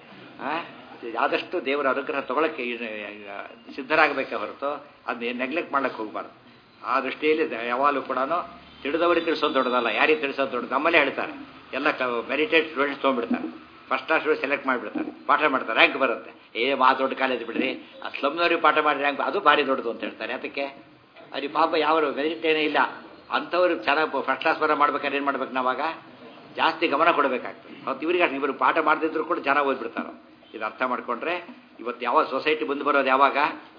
ಆದಷ್ಟು ದೇವರ ಅನುಗ್ರಹ ತಗೊಳಕ್ಕೆ ಸಿದ್ಧರಾಗಬೇಕೆ ಹೊರತು ಅದನ್ನ ನೆಗ್ಲೆಕ್ಟ್ ಮಾಡಕ್ಕೆ ಹೋಗಬಾರ್ದು ಆ ದೃಷ್ಟಿಯಲ್ಲಿ ಯಾವಾಗಲೂ ಕೂಡ ತಿಳಿದವರಿಗೆ ತಿಳಿಸೋದು ದೊಡ್ಡದಲ್ಲ ಯಾರಿಗೆ ತಿಳಿಸೋದು ದೊಡ್ಡದು ನಮ್ಮಲ್ಲೇ ಹೇಳ್ತಾರೆ ಎಲ್ಲ ಮೆಡಿಟೇಟ್ ಸ್ಟೂಡೆಂಟ್ಸ್ ತೊಗೊಂಡ್ಬಿಡ್ತಾರೆ ಫಸ್ಟ್ ಕ್ಲಾಸ್ ಸೆಲೆಕ್ಟ್ ಮಾಡಿಬಿಡ್ತಾರೆ ಪಾಠ ಮಾಡ್ತಾರೆ ರ್ಯಾಂಕ್ ಬರುತ್ತೆ ಏ ಮಾ ದೊಡ್ಡ ಕಾಲೇಜ್ ಬಿಡ್ರಿ ಆ ಸ್ಲಮ್ನವ್ರಿಗೆ ಪಾಠ ಮಾಡಿ ರ್ಯಾಂಕ್ ಅದು ಭಾರಿ ದೊಡ್ಡದು ಅಂತ ಹೇಳ್ತಾರೆ ಅದಕ್ಕೆ ಅಲ್ಲಿ ಪಾಪ ಯಾವ ಮೆರಿಟೇನೇ ಇಲ್ಲ ಅಂಥವ್ರಿಗೆ ಚೆನ್ನಾಗಿ ಫಸ್ಟ್ ಕ್ಲಾಸ್ ಬರೋ ಮಾಡ್ಬೇಕಾದ್ರೆ ಏನು ಮಾಡ್ಬೇಕು ನಾವಾಗ ಜಾಸ್ತಿ ಗಮನ ಕೊಡಬೇಕಾಗ್ತದೆ ಮತ್ತು ಇವರಿಗೆ ಇವರು ಪಾಠ ಮಾಡದಿದ್ರು ಕೂಡ ಜನ ಓದ್ಬಿಡ್ತಾರೆ ಇದು ಅರ್ಥ ಮಾಡ್ಕೊಂಡ್ರೆ ಇವತ್ತು ಯಾವ ಸೊಸೈಟಿ ಬಂದು ಬರೋದು ಯಾವಾಗ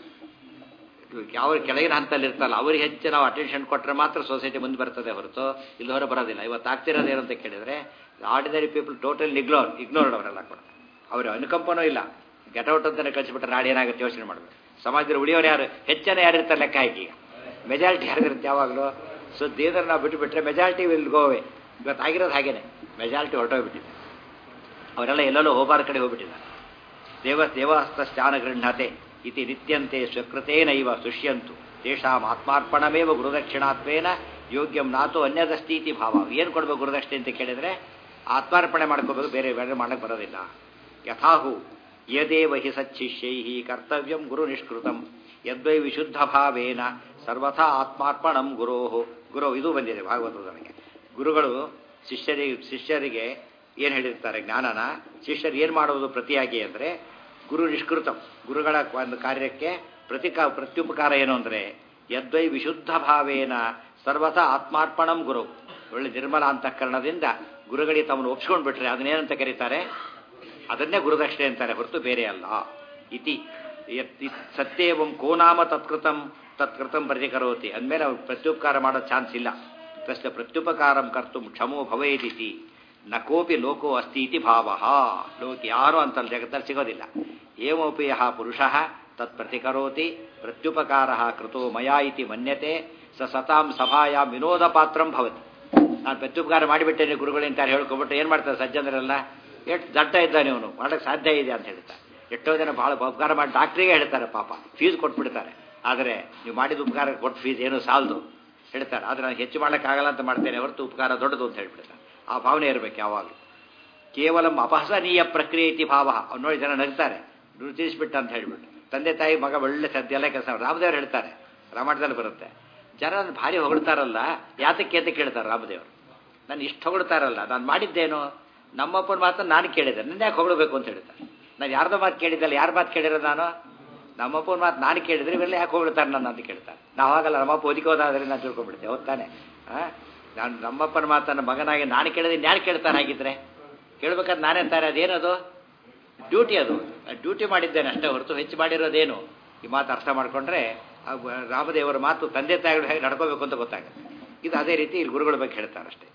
ಯಾವ ಕೆಳಗಿನ ಹಂತಲ್ಲಿ ಇರ್ತಲ್ಲ ಅವ್ರಿಗೆ ಹೆಚ್ಚು ನಾವು ಅಟೆನ್ಷನ್ ಕೊಟ್ಟರೆ ಮಾತ್ರ ಸೊಸೈಟಿ ಮುಂದೆ ಬರ್ತದೆ ಹೊರತು ಇಲ್ಲಿ ಹೊರ ಬರೋದಿಲ್ಲ ಇವತ್ತು ಆಗ್ತಿರೋದು ಏನು ಅಂತ ಕೇಳಿದರೆ ordinary people total ignore ignored ಅವರೆಲ್ಲ ಕೂಡ ಅವ್ರ ಅನುಕಂಪನೂ ಇಲ್ಲ ಗೆಟ್ ಔಟ್ ಅಂತಾನೆ ಕಳಿಸ್ಬಿಟ್ರೆ ನಾಳೆ ಏನಾಗುತ್ತೆ ಯೋಚನೆ ಮಾಡಬೇಕು ಸಮಾಜದಲ್ಲಿ ಉಳಿಯೋರು ಯಾರು ಹೆಚ್ಚನ ಯಾರಿರ್ತಾರೆ ಲೆಕ್ಕ ಹಾಕಿ ಈಗ ಮೆಜಾರಿಟಿ ಯಾರಿರುತ್ತೆ ಯಾವಾಗಲೂ ಸೊ ದೇವರ ನಾವು ಬಿಟ್ಟು ಬಿಟ್ಟರೆ ಮೆಜಾರಿಟಿ ವಿಲ್ ಗೋವೆ ಇವತ್ತು ಆಗಿರೋದು ಹಾಗೇನೆ ಮೆಜಾರಿಟಿ ಹೊರಟೋಗ್ಬಿಟ್ಟಿದೆ ಅವರೆಲ್ಲ ಎಲ್ಲೆಲ್ಲೋ ಹೋಗಬಾರ ಕಡೆ ಹೋಗ್ಬಿಟ್ಟಿದ್ದಾರೆ ದೇವ ದೇವಸ್ಥಾನ ಗೃಹತೆ ಇತಿ ನಿತ್ಯಂತೆ ಸ್ವಕೃತೇನೈವ ಸುಷ್ಯಂತು ತೇಷಾಂ ಆತ್ಮಾರ್ಪಣಮೇವ ಗುರುದಕ್ಷಿಣಾತ್ವೇನ ಯೋಗ್ಯಂ ನಾತು ಅನ್ಯದಸ್ತೀತಿ ಭಾವ ಏನು ಕೊಡಬೇಕು ಗುರುದಕ್ಷಿಣೆ ಅಂತ ಕೇಳಿದರೆ ಆತ್ಮಾರ್ಪಣೆ ಮಾಡ್ಕೋಬೇಕು ಬೇರೆ ಬೇರೆ ಮಾಡಕ್ಕೆ ಬರೋದಿಲ್ಲ ಯಥಾಹು ಯದೇವ ಹಿ ಸಚ್ಚಿಷ್ಯೈ ಕರ್ತವ್ಯಂ ಗುರು ನಿಷ್ಕೃತಂ ಯದ್ವೈ ವಿಶುದ್ಧ ಭಾವೇನ ಸರ್ವಥಾ ಆತ್ಮಾರ್ಪಣಂ ಗುರೋ ಗುರು ಇದು ಬಂದಿದೆ ಭಾಗವತದೊಳಗೆ ಗುರುಗಳು ಶಿಷ್ಯರಿಗೆ ಶಿಷ್ಯರಿಗೆ ಏನು ಹೇಳಿರ್ತಾರೆ ಜ್ಞಾನನ ಶಿಷ್ಯರು ಏನು ಮಾಡುವುದು ಪ್ರತಿಯಾಗಿ ಅಂದರೆ ಗುರು ನಿಷ್ಕೃತಂ ಗುರುಗಳ ಒಂದು ಕಾರ್ಯಕ್ಕೆ ಪ್ರತಿಕಾ ಪ್ರತ್ಯುಪಕಾರ ಏನು ಅಂದರೆ ಯದ್ವೈ ವಿಶುದ್ಧ ಭಾವೇನ ಸರ್ವಥಾ ಆತ್ಮಾರ್ಪಣಂ ಗುರು ಒಳ್ಳೆ ನಿರ್ಮಲ ಅಂತಃಕರಣದಿಂದ ಗುರುಗಳಿಗೆ ತಮ್ಮನ್ನು ಒಪ್ಸ್ಕೊಂಡು ಬಿಟ್ರೆ ಅದನ್ನೇನಂತ ಕರೀತಾರೆ ಅದನ್ನೇ ಗುರುದಕ್ಷಿಣೆ ಅಂತಾರೆ ಹೊರತು ಬೇರೆ ಅಲ್ಲ ಇತಿ ಸತ್ಯೇವಂ ಕೋನಾಮ ತತ್ಕೃತಂ ತತ್ಕೃತಂ ಪ್ರತಿಕರೋತಿ ಅಂದಮೇಲೆ ಅವ್ರು ಪ್ರತ್ಯುಪಕಾರ ಮಾಡೋ ಚಾನ್ಸ್ ಇಲ್ಲ ತಸ್ಯ ಪ್ರತ್ಯುಪಕಾರಂ ಕರ್ತು ಕ್ಷಮೋ ಭವೇದಿತಿ ನ ಕೋಪಿ ಲೋಕೋ ಅಸ್ತಿ ಇತಿ ಭಾವ ಲೋಕ ಯಾರು ಅಂತ ಜಗತ್ತಲ್ಲಿ ಸಿಗೋದಿಲ್ಲ ಏಮೋಪಿ ಯಹ ಪುರುಷ ತತ್ ಪ್ರತಿಕರೋತಿ ಪ್ರತ್ಯುಪಕಾರ ಕೃತೋ ಮಯಾ ಇತಿ ಮನ್ಯತೆ ಸ ಸತಾಂ ಸಭಾಯಾಂ ವಿನೋದ ಪಾತ್ರಂ ಭವತಿ ನಾನು ಪ್ರತ್ಯುಪಕಾರ ಮಾಡಿಬಿಟ್ಟೇನೆ ಗುರುಗಳು ಅಂತ ಹೇಳ್ಕೊಬಿಟ್ಟು ಏನು ಮಾಡ್ತಾರೆ ಸಜ್ಜನರೆಲ್ಲ ಎಷ್ಟು ದಡ್ಡ ಇದ್ದಾನೆ ಅವನು ಮಾಡೋಕ್ಕೆ ಸಾಧ್ಯ ಇದೆ ಅಂತ ಹೇಳ್ತಾರೆ ಎಷ್ಟೋ ಜನ ಭಾಳ ಉಪಕಾರ ಮಾಡಿ ಡಾಕ್ಟ್ರಿಗೆ ಹೇಳ್ತಾರೆ ಪಾಪ ಫೀಸ್ ಕೊಟ್ಬಿಡ್ತಾರೆ ಆದರೆ ನೀವು ಮಾಡಿದ ಉಪಕಾರ ಕೊಟ್ಟು ಫೀಸ್ ಏನೂ ಸಾಲದು ಹೇಳ್ತಾರೆ ಆದರೆ ನಾನು ಹೆಚ್ಚು ಮಾಡೋಕ್ಕಾಗಲ್ಲ ಅಂತ ಮಾಡ್ತೇನೆ ಹೊರತು ಉಪಕಾರ ದೊಡ್ಡದು ಅಂತ ಹೇಳ್ಬಿಡ್ತಾರೆ ಆ ಭಾವನೆ ಇರಬೇಕು ಯಾವಾಗಲೂ ಕೇವಲ ಅಪಹಸನೀಯ ಪ್ರಕ್ರಿಯೆ ಇತಿ ಭಾವ ಅವ್ನು ನೋಡಿ ಜನ ನಗ್ತಾರೆ ರುಚಿಸ್ಬಿಟ್ಟ ಅಂತ ಹೇಳ್ಬಿಟ್ಟು ತಂದೆ ತಾಯಿ ಮಗ ಒಳ್ಳೆ ಸದ್ಯ ಎಲ್ಲ ಕೆಲಸ ರಾಮದೇವರು ಹೇಳ್ತಾರೆ ರಾಮಾಯಣದಲ್ಲಿ ಬರುತ್ತೆ ಜನ ಭಾರಿ ಹೊಗಳ್ತಾರಲ್ಲ ಯಾತಕ್ಕೆ ಅಂತ ಕೇಳ್ತಾರೆ ರಾಮದೇವರು ನಾನು ಇಷ್ಟು ಹೊಗಳ್ತಾರಲ್ಲ ನಾನು ಮಾಡಿದ್ದೇನು ನಮ್ಮಪ್ಪನ ಮಾತನ್ನು ನಾನು ಕೇಳಿದೆ ನನ್ನ ಯಾಕೆ ಹೊಗಳಬೇಕು ಅಂತ ಹೇಳ್ತಾರೆ ನಾನು ಯಾರ್ದೋ ಮಾತು ಕೇಳಿದ್ದಲ್ಲ ಯಾರ ಮಾತು ಕೇಳಿರೋದು ನಾನು ನಮ್ಮಪ್ಪನ ಮಾತು ನಾನು ಕೇಳಿದ್ರೆ ಇವೆಲ್ಲ ಯಾಕೆ ಹೊಗಳ್ತಾರೆ ನನ್ನ ಅಂತ ಕೇಳ್ತಾರೆ ನಾವು ಆಗಲ್ಲ ನಮ್ಮಪ್ಪ ಒದಿಕೋದಾದ್ರೆ ನಾನು ತಿಳ್ಕೊಂಡ್ಬಿಡ್ತೇವೆ ಹೊತ್ತಾನೆ ಹಾಂ ನಾನು ನಮ್ಮಪ್ಪನ ಮಾತನ್ನು ಮಗನಾಗಿ ನಾನು ಕೇಳಿದ್ರೆ ಯಾರು ಕೇಳ್ತಾರೆ ಹಾಗಿದ್ರೆ ಕೇಳ್ಬೇಕಾದ್ರೆ ನಾನೇ ಅಂತಾರೆ ಅದೇನದು ಡ್ಯೂಟಿ ಅದು ಡ್ಯೂಟಿ ಮಾಡಿದ್ದೇನೆ ಅಷ್ಟೇ ಹೊರತು ಹೆಚ್ಚು ಮಾಡಿರೋದೇನು ಈ ಮಾತು ಅರ್ಥ ಮಾಡಿಕೊಂಡ್ರೆ ರಾಮದೇವರ ಮಾತು ತಂದೆ ತಾಯಿಗಳು ಹೇಗೆ ನಡ್ಕೋಬೇಕು ಅಂತ ಗೊತ್ತಾಗುತ್ತೆ ಇದು ಅದೇ ರೀತಿ ಇಲ್ಲಿ ಗುರುಗಳ ಬಗ್ಗೆ ಹೇಳ್ತಾರೆ ಅಷ್ಟೇ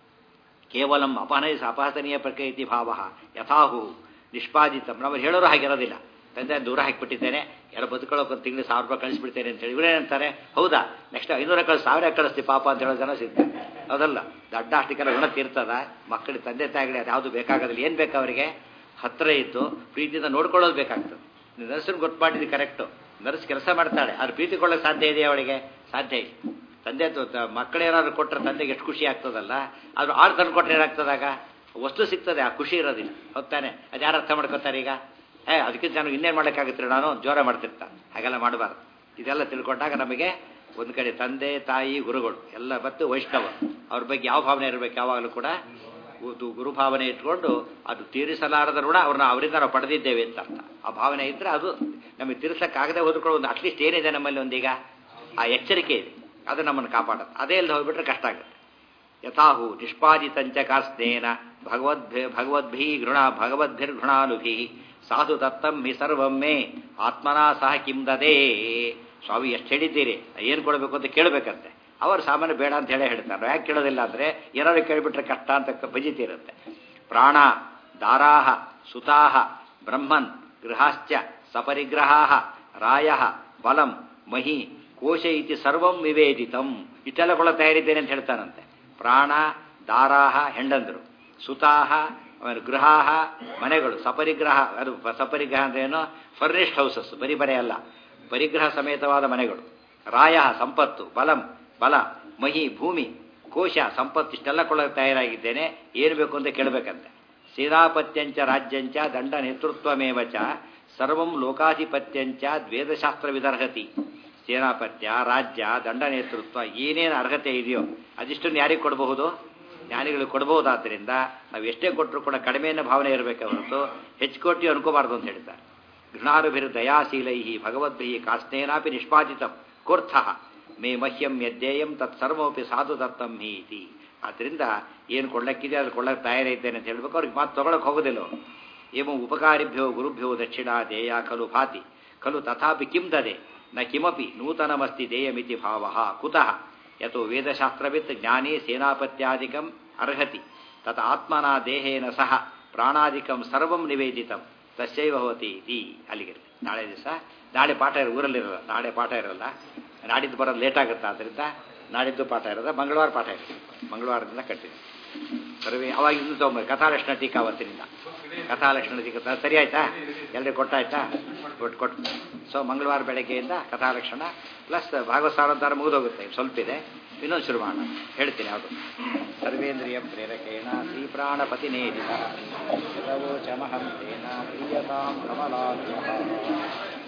ಕೇವಲ ಅಪನಯ ಅಪಹಸನೀಯ ಪ್ರಕೃತಿ ಭಾವ ಯಥಾಹು ನಿಷ್ಪಾದಿತ ನಾವು ಹೇಳೋರು ಹಾಗಿರೋದಿಲ್ಲ ತಂದೆ ದೂರ ಹಾಕಿಬಿಟ್ಟಿದ್ದೇನೆ ಯಾರೋ ಬದುಕೊಳ್ಳೋಕೆ ಒಂದು ತಿಂಗಳು ಸಾವಿರ ರೂಪಾಯಿ ಕಳಿಸ್ಬಿಡ್ತೇನೆ ಅಂತ ಹೇಳಿ ಇವರೇನಂತಾರೆ ಹೌದಾ ನೆಕ್ಸ್ಟ್ ಐನೂರ ಕಳಿಸ್ ಸಾವಿರ ಕಳಿಸ್ತಿ ಪಾಪ ಅಂತ ಹೇಳೋ ಜನ ಸಿಗ್ತಾರೆ ಹೌದಲ್ಲ ದೊಡ್ಡ ಅಷ್ಟಕ್ಕೆಲ್ಲ ಋಣ ತೀರ್ತದ ಮಕ್ಕಳಿಗೆ ತಂದೆ ತಾಯಿಗಳಿಗೆ ಅದು ಯಾವುದು ಬೇಕಾಗೋದಿಲ್ಲ ಏನು ಬೇಕು ಅವರಿಗೆ ಹತ್ತಿರ ಇದ್ದು ಪ್ರೀತಿಯಿಂದ ನೋಡ್ಕೊಳ್ಳೋದು ಬೇಕಾಗ್ತದೆ ನರ್ಸನ್ನು ಗೊತ್ತು ಮಾಡಿದ್ದು ಕರೆಕ್ಟು ನರ್ಸ್ ಕೆಲಸ ಮಾಡ್ತಾಳೆ ಅದು ಪ್ರೀತಿ ಕೊಳ್ಳೋಕೆ ಸಾಧ್ಯ ಇದೆಯಾ ಅವಳಿಗೆ ಸಾಧ್ಯ ಇಲ್ಲ ತಂದೆ ಮಕ್ಕಳೇನಾದ್ರು ಕೊಟ್ಟರೆ ತಂದೆಗೆ ಎಷ್ಟು ಖುಷಿ ಆಗ್ತದಲ್ಲ ಅದು ಆಳು ತಂದು ಕೊಟ್ಟರೆ ಏನಾಗ್ತದಾಗ ವಸ್ತು ಸಿಗ್ತದೆ ಆ ಖುಷಿ ಇರೋದಿಲ್ಲ ಹೊತ್ತಾನೆ ಅದು ಯಾರು ಅರ್ಥ ಮಾಡ್ಕೋತಾರೆ ಈಗ ಏ ಅದಕ್ಕೆ ನಾನು ಇನ್ನೇನು ಮಾಡೋಕ್ಕಾಗುತ್ತೆ ನಾನು ಜೋರ ಮಾಡ್ತಿರ್ತಾನೆ ಹಾಗೆಲ್ಲ ಮಾಡಬಾರ್ದು ಇದೆಲ್ಲ ತಿಳ್ಕೊಂಡಾಗ ನಮಗೆ ಒಂದು ಕಡೆ ತಂದೆ ತಾಯಿ ಗುರುಗಳು ಎಲ್ಲ ಬತ್ತು ವೈಷ್ಣವ ಅವ್ರ ಬಗ್ಗೆ ಯಾವ ಭಾವನೆ ಇರಬೇಕು ಯಾವಾಗಲೂ ಕೂಡ ಗುರುಭಾವನೆ ಇಟ್ಕೊಂಡು ಅದು ತೀರಿಸಲಾರದ ಋಣ ಅವ್ರನ್ನ ಅವರಿಂದ ನಾವು ಪಡೆದಿದ್ದೇವೆ ಅಂತ ಅರ್ಥ ಆ ಭಾವನೆ ಇದ್ದರೆ ಅದು ನಮಗೆ ತೀರಿಸಕ್ಕಾಗದೆ ಹೋದ್ಕೊಳ್ಳೋ ಒಂದು ಅಟ್ಲೀಸ್ಟ್ ಏನಿದೆ ನಮ್ಮಲ್ಲಿ ಒಂದೀಗ ಆ ಎಚ್ಚರಿಕೆ ಇದೆ ಅದು ನಮ್ಮನ್ನು ಕಾಪಾಡುತ್ತೆ ಅದೇ ಇಲ್ಲದೆ ಹೋಗ್ಬಿಟ್ರೆ ಕಷ್ಟ ಆಗುತ್ತೆ ಯಥಾಹು ನಿಷ್ಪಾದಿತಂಚ ಕಾಸ್ನೇನ ಭಗವದ್ಭಿ ಭಗವದ್ಭಿ ಗೃಣ ಭಗವದ್ಭಿರ್ಘೃಣಾನುಭಿ ಸಾಧು ದತ್ತಂ ಹಿ ಸರ್ವಂ ಮೇ ಆತ್ಮನಾ ಸಹ ಕಿಂ ದದೇ ಸ್ವಾಮಿ ಎಷ್ಟು ಹೇಳಿದ್ದೀರಿ ಏನು ಕೊಡಬೇಕು ಅಂತ ಕೇಳಬೇಕಂತೆ ಅವರು ಸಾಮಾನ್ಯ ಬೇಡ ಅಂತ ಹೇಳೇ ಹೇಳ್ತಾರೆ ಯಾಕೆ ಕೇಳೋದಿಲ್ಲ ಅಂದರೆ ಏನಾದ್ರು ಕೇಳಿಬಿಟ್ರೆ ಕಷ್ಟ ಅಂತ ಭಜಿತಿ ಇರುತ್ತೆ ಪ್ರಾಣ ದಾರಾಹ ಸುತಾಹ ಬ್ರಹ್ಮನ್ ಗೃಹಾಶ್ಚ ಸಪರಿಗ್ರಹಾ ರಾಯ ಬಲಂ ಮಹಿ ಕೋಶ ಇತಿ ಸರ್ವಂ ವಿವೇದಿತಂ ಇಷ್ಟೆಲ್ಲ ಕೊಳ ತಯಾರಿದ್ದೇನೆ ಅಂತ ಹೇಳ್ತಾನಂತೆ ಪ್ರಾಣ ದಾರಾಹ ಹೆಂಡಂದರು ಸುತಾಹ ಆಮೇಲೆ ಗೃಹಾಹ ಮನೆಗಳು ಸಪರಿಗ್ರಹ ಅದು ಸಪರಿಗ್ರಹ ಅಂದ್ರೆ ಏನು ಫರ್ನಿಶ್ಡ್ ಹೌಸಸ್ ಬರೀ ಬರೆ ಅಲ್ಲ ಪರಿಗ್ರಹ ಸಮೇತವಾದ ಮನೆಗಳು ರಾಯ ಸಂಪತ್ತು ಬಲಂ ಬಲ ಮಹಿ ಭೂಮಿ ಕೋಶ ಸಂಪತ್ತು ಇಷ್ಟೆಲ್ಲ ಕೊಳ್ಳಕ್ಕೆ ತಯಾರಾಗಿದ್ದೇನೆ ಏನು ಬೇಕು ಅಂತ ಕೇಳಬೇಕಂತೆ ಸೇನಾಪತ್ಯಂಚ ರಾಜ್ಯಂಚ ದಂಡ ನೇತೃತ್ವಮೇವಚ ಸರ್ವಂ ಲೋಕಾಧಿಪತ್ಯಂಚ ದ್ವೇದಶಾಸ್ತ್ರ ವಿದರ್ಹತಿ ಸೇನಾಪತ್ಯ ರಾಜ್ಯ ದಂಡ ನೇತೃತ್ವ ಏನೇನು ಅರ್ಹತೆ ಇದೆಯೋ ಅದಿಷ್ಟನ್ನು ಯಾರಿಗೆ ಕೊಡಬಹುದು ಜ್ಞಾನಿಗಳಿಗೆ ಕೊಡಬಹುದಾದ್ದರಿಂದ ನಾವು ಎಷ್ಟೇ ಕೊಟ್ಟರು ಕೂಡ ಕಡಿಮೆಯನ್ನು ಭಾವನೆ ಇರಬೇಕೆ ಹೊರತು ಹೆಚ್ಚು ಕೊಟ್ಟು ಅನ್ಕೋಬಾರ್ದು ಅಂತ ಹೇಳ್ತಾರೆ ಗೃಣಾರುಭಿರ್ ದಯಾಶೀಲೈ ಭಗವದ್ಭಿ ಕಾಸ್ನೇನಾಪಿ ನಿಷ್ಪಾದಿತಂ ಕೋರ್ಥ ಮೇ ಮಹ್ಯಂ ಯದ್ದೇಯಂ ತತ್ ಸರ್ವೋಪಿ ಸಾಧು ದತ್ತಂ ಹಿ ಇತಿ ಆದ್ದರಿಂದ ಏನು ಕೊಳ್ಳಕ್ಕಿದೆ ಅದು ಕೊಳ್ಳಕ್ಕೆ ತಯಾರಿದ್ದೇನೆ ಅಂತ ಹೇಳ್ಬೇಕು ಅವ್ರಿಗೆ ಮಾತು ತೊಗೊಳಕ್ಕೆ ಹೋಗೋದಿಲ್ಲ ಅವರು ಏಮ ಉಪಕಾರಿಭ್ಯೋ ಗುರುಭ್ಯೋ ದಕ್ಷಿಣಾ ದೇಯ ಖಲು ಭಾತಿ ಖಲು ತಥಾಪಿ ಕಿಂ ದದೆ ನ ಕಿಮಪಿ ನೂತನಮಸ್ತಿ ದೇಯಮಿತಿ ಭಾವ ಕುತಃ ಯಥೋ ವೇದಶಾಸ್ತ್ರವಿತ್ ಜ್ಞಾನೇ ಸೇನಾಪತ್ಯಾದಿಕಂ ಅರ್ಹತಿ ತತ ಆತ್ಮನಾ ದೇಹೇನ ಸಹ ಪ್ರಾಣಾದಿಕಂ ಸರ್ವಂ ನಿವೇದಿತಂ ತಸ್ಯೈವ ಭವತಿ ಇತಿ ಅಲ್ಲಿಗೆ ನಾಳೆ ದಿವಸ ನಾಳೆ ಪಾಠ ಇರೋ ಊರಲ್ಲಿರಲ್ಲ ನಾಳೆ ಪಾಠ ಇರಲ್ಲ ನಾಡಿದ್ದು ಬರೋದು ಲೇಟ್ ಆಗುತ್ತೆ ಆದ್ದರಿಂದ ನಾಡಿದ್ದು ಪಾಠ ಇರೋದ ಮಂಗಳವಾರ ಪಾಠ ಇರುತ್ತೆ ಮಂಗಳವಾರದಿಂದ ಕಟ್ಟಿದೆ ಸರ್ವೇ ಅವಾಗ ಇನ್ನು ತೊಗೊಂಬ ಕಥಾಲಕ್ಷಣ ಟೀಕಾ ಅವತ್ತಿನಿಂದ ಕಥಾಲಕ್ಷಣ ಟೀಕಾ ಸರಿ ಆಯ್ತಾ ಎಲ್ಲರಿಗೂ ಕೊಟ್ಟಾಯ್ತಾ ಕೊಟ್ಟು ಕೊಟ್ಟು ಸೊ ಮಂಗಳವಾರ ಬೆಳಗ್ಗೆಯಿಂದ ಕಥಾಲಕ್ಷಣ ಪ್ಲಸ್ ಭಾಗವತ ಸಾರಂತಾರ ಮುಗಿದೋಗುತ್ತೆ ಸ್ವಲ್ಪ ಇದೆ ಇನ್ನೊಂದು ಶುರು ಮಾಡೋಣ ಹೇಳ್ತೀನಿ ಯಾವುದು ಸರ್ವೇಂದ್ರಿಯ ಪ್ರೇರಕೇಣ ಶ್ರೀಪ್ರಾಣಪತಿನೇರಿತ ಯದವೋಚಮಹಂ ತೇನ ಪ್ರೀಯತಾಂ ಕಮಲಾಲಯ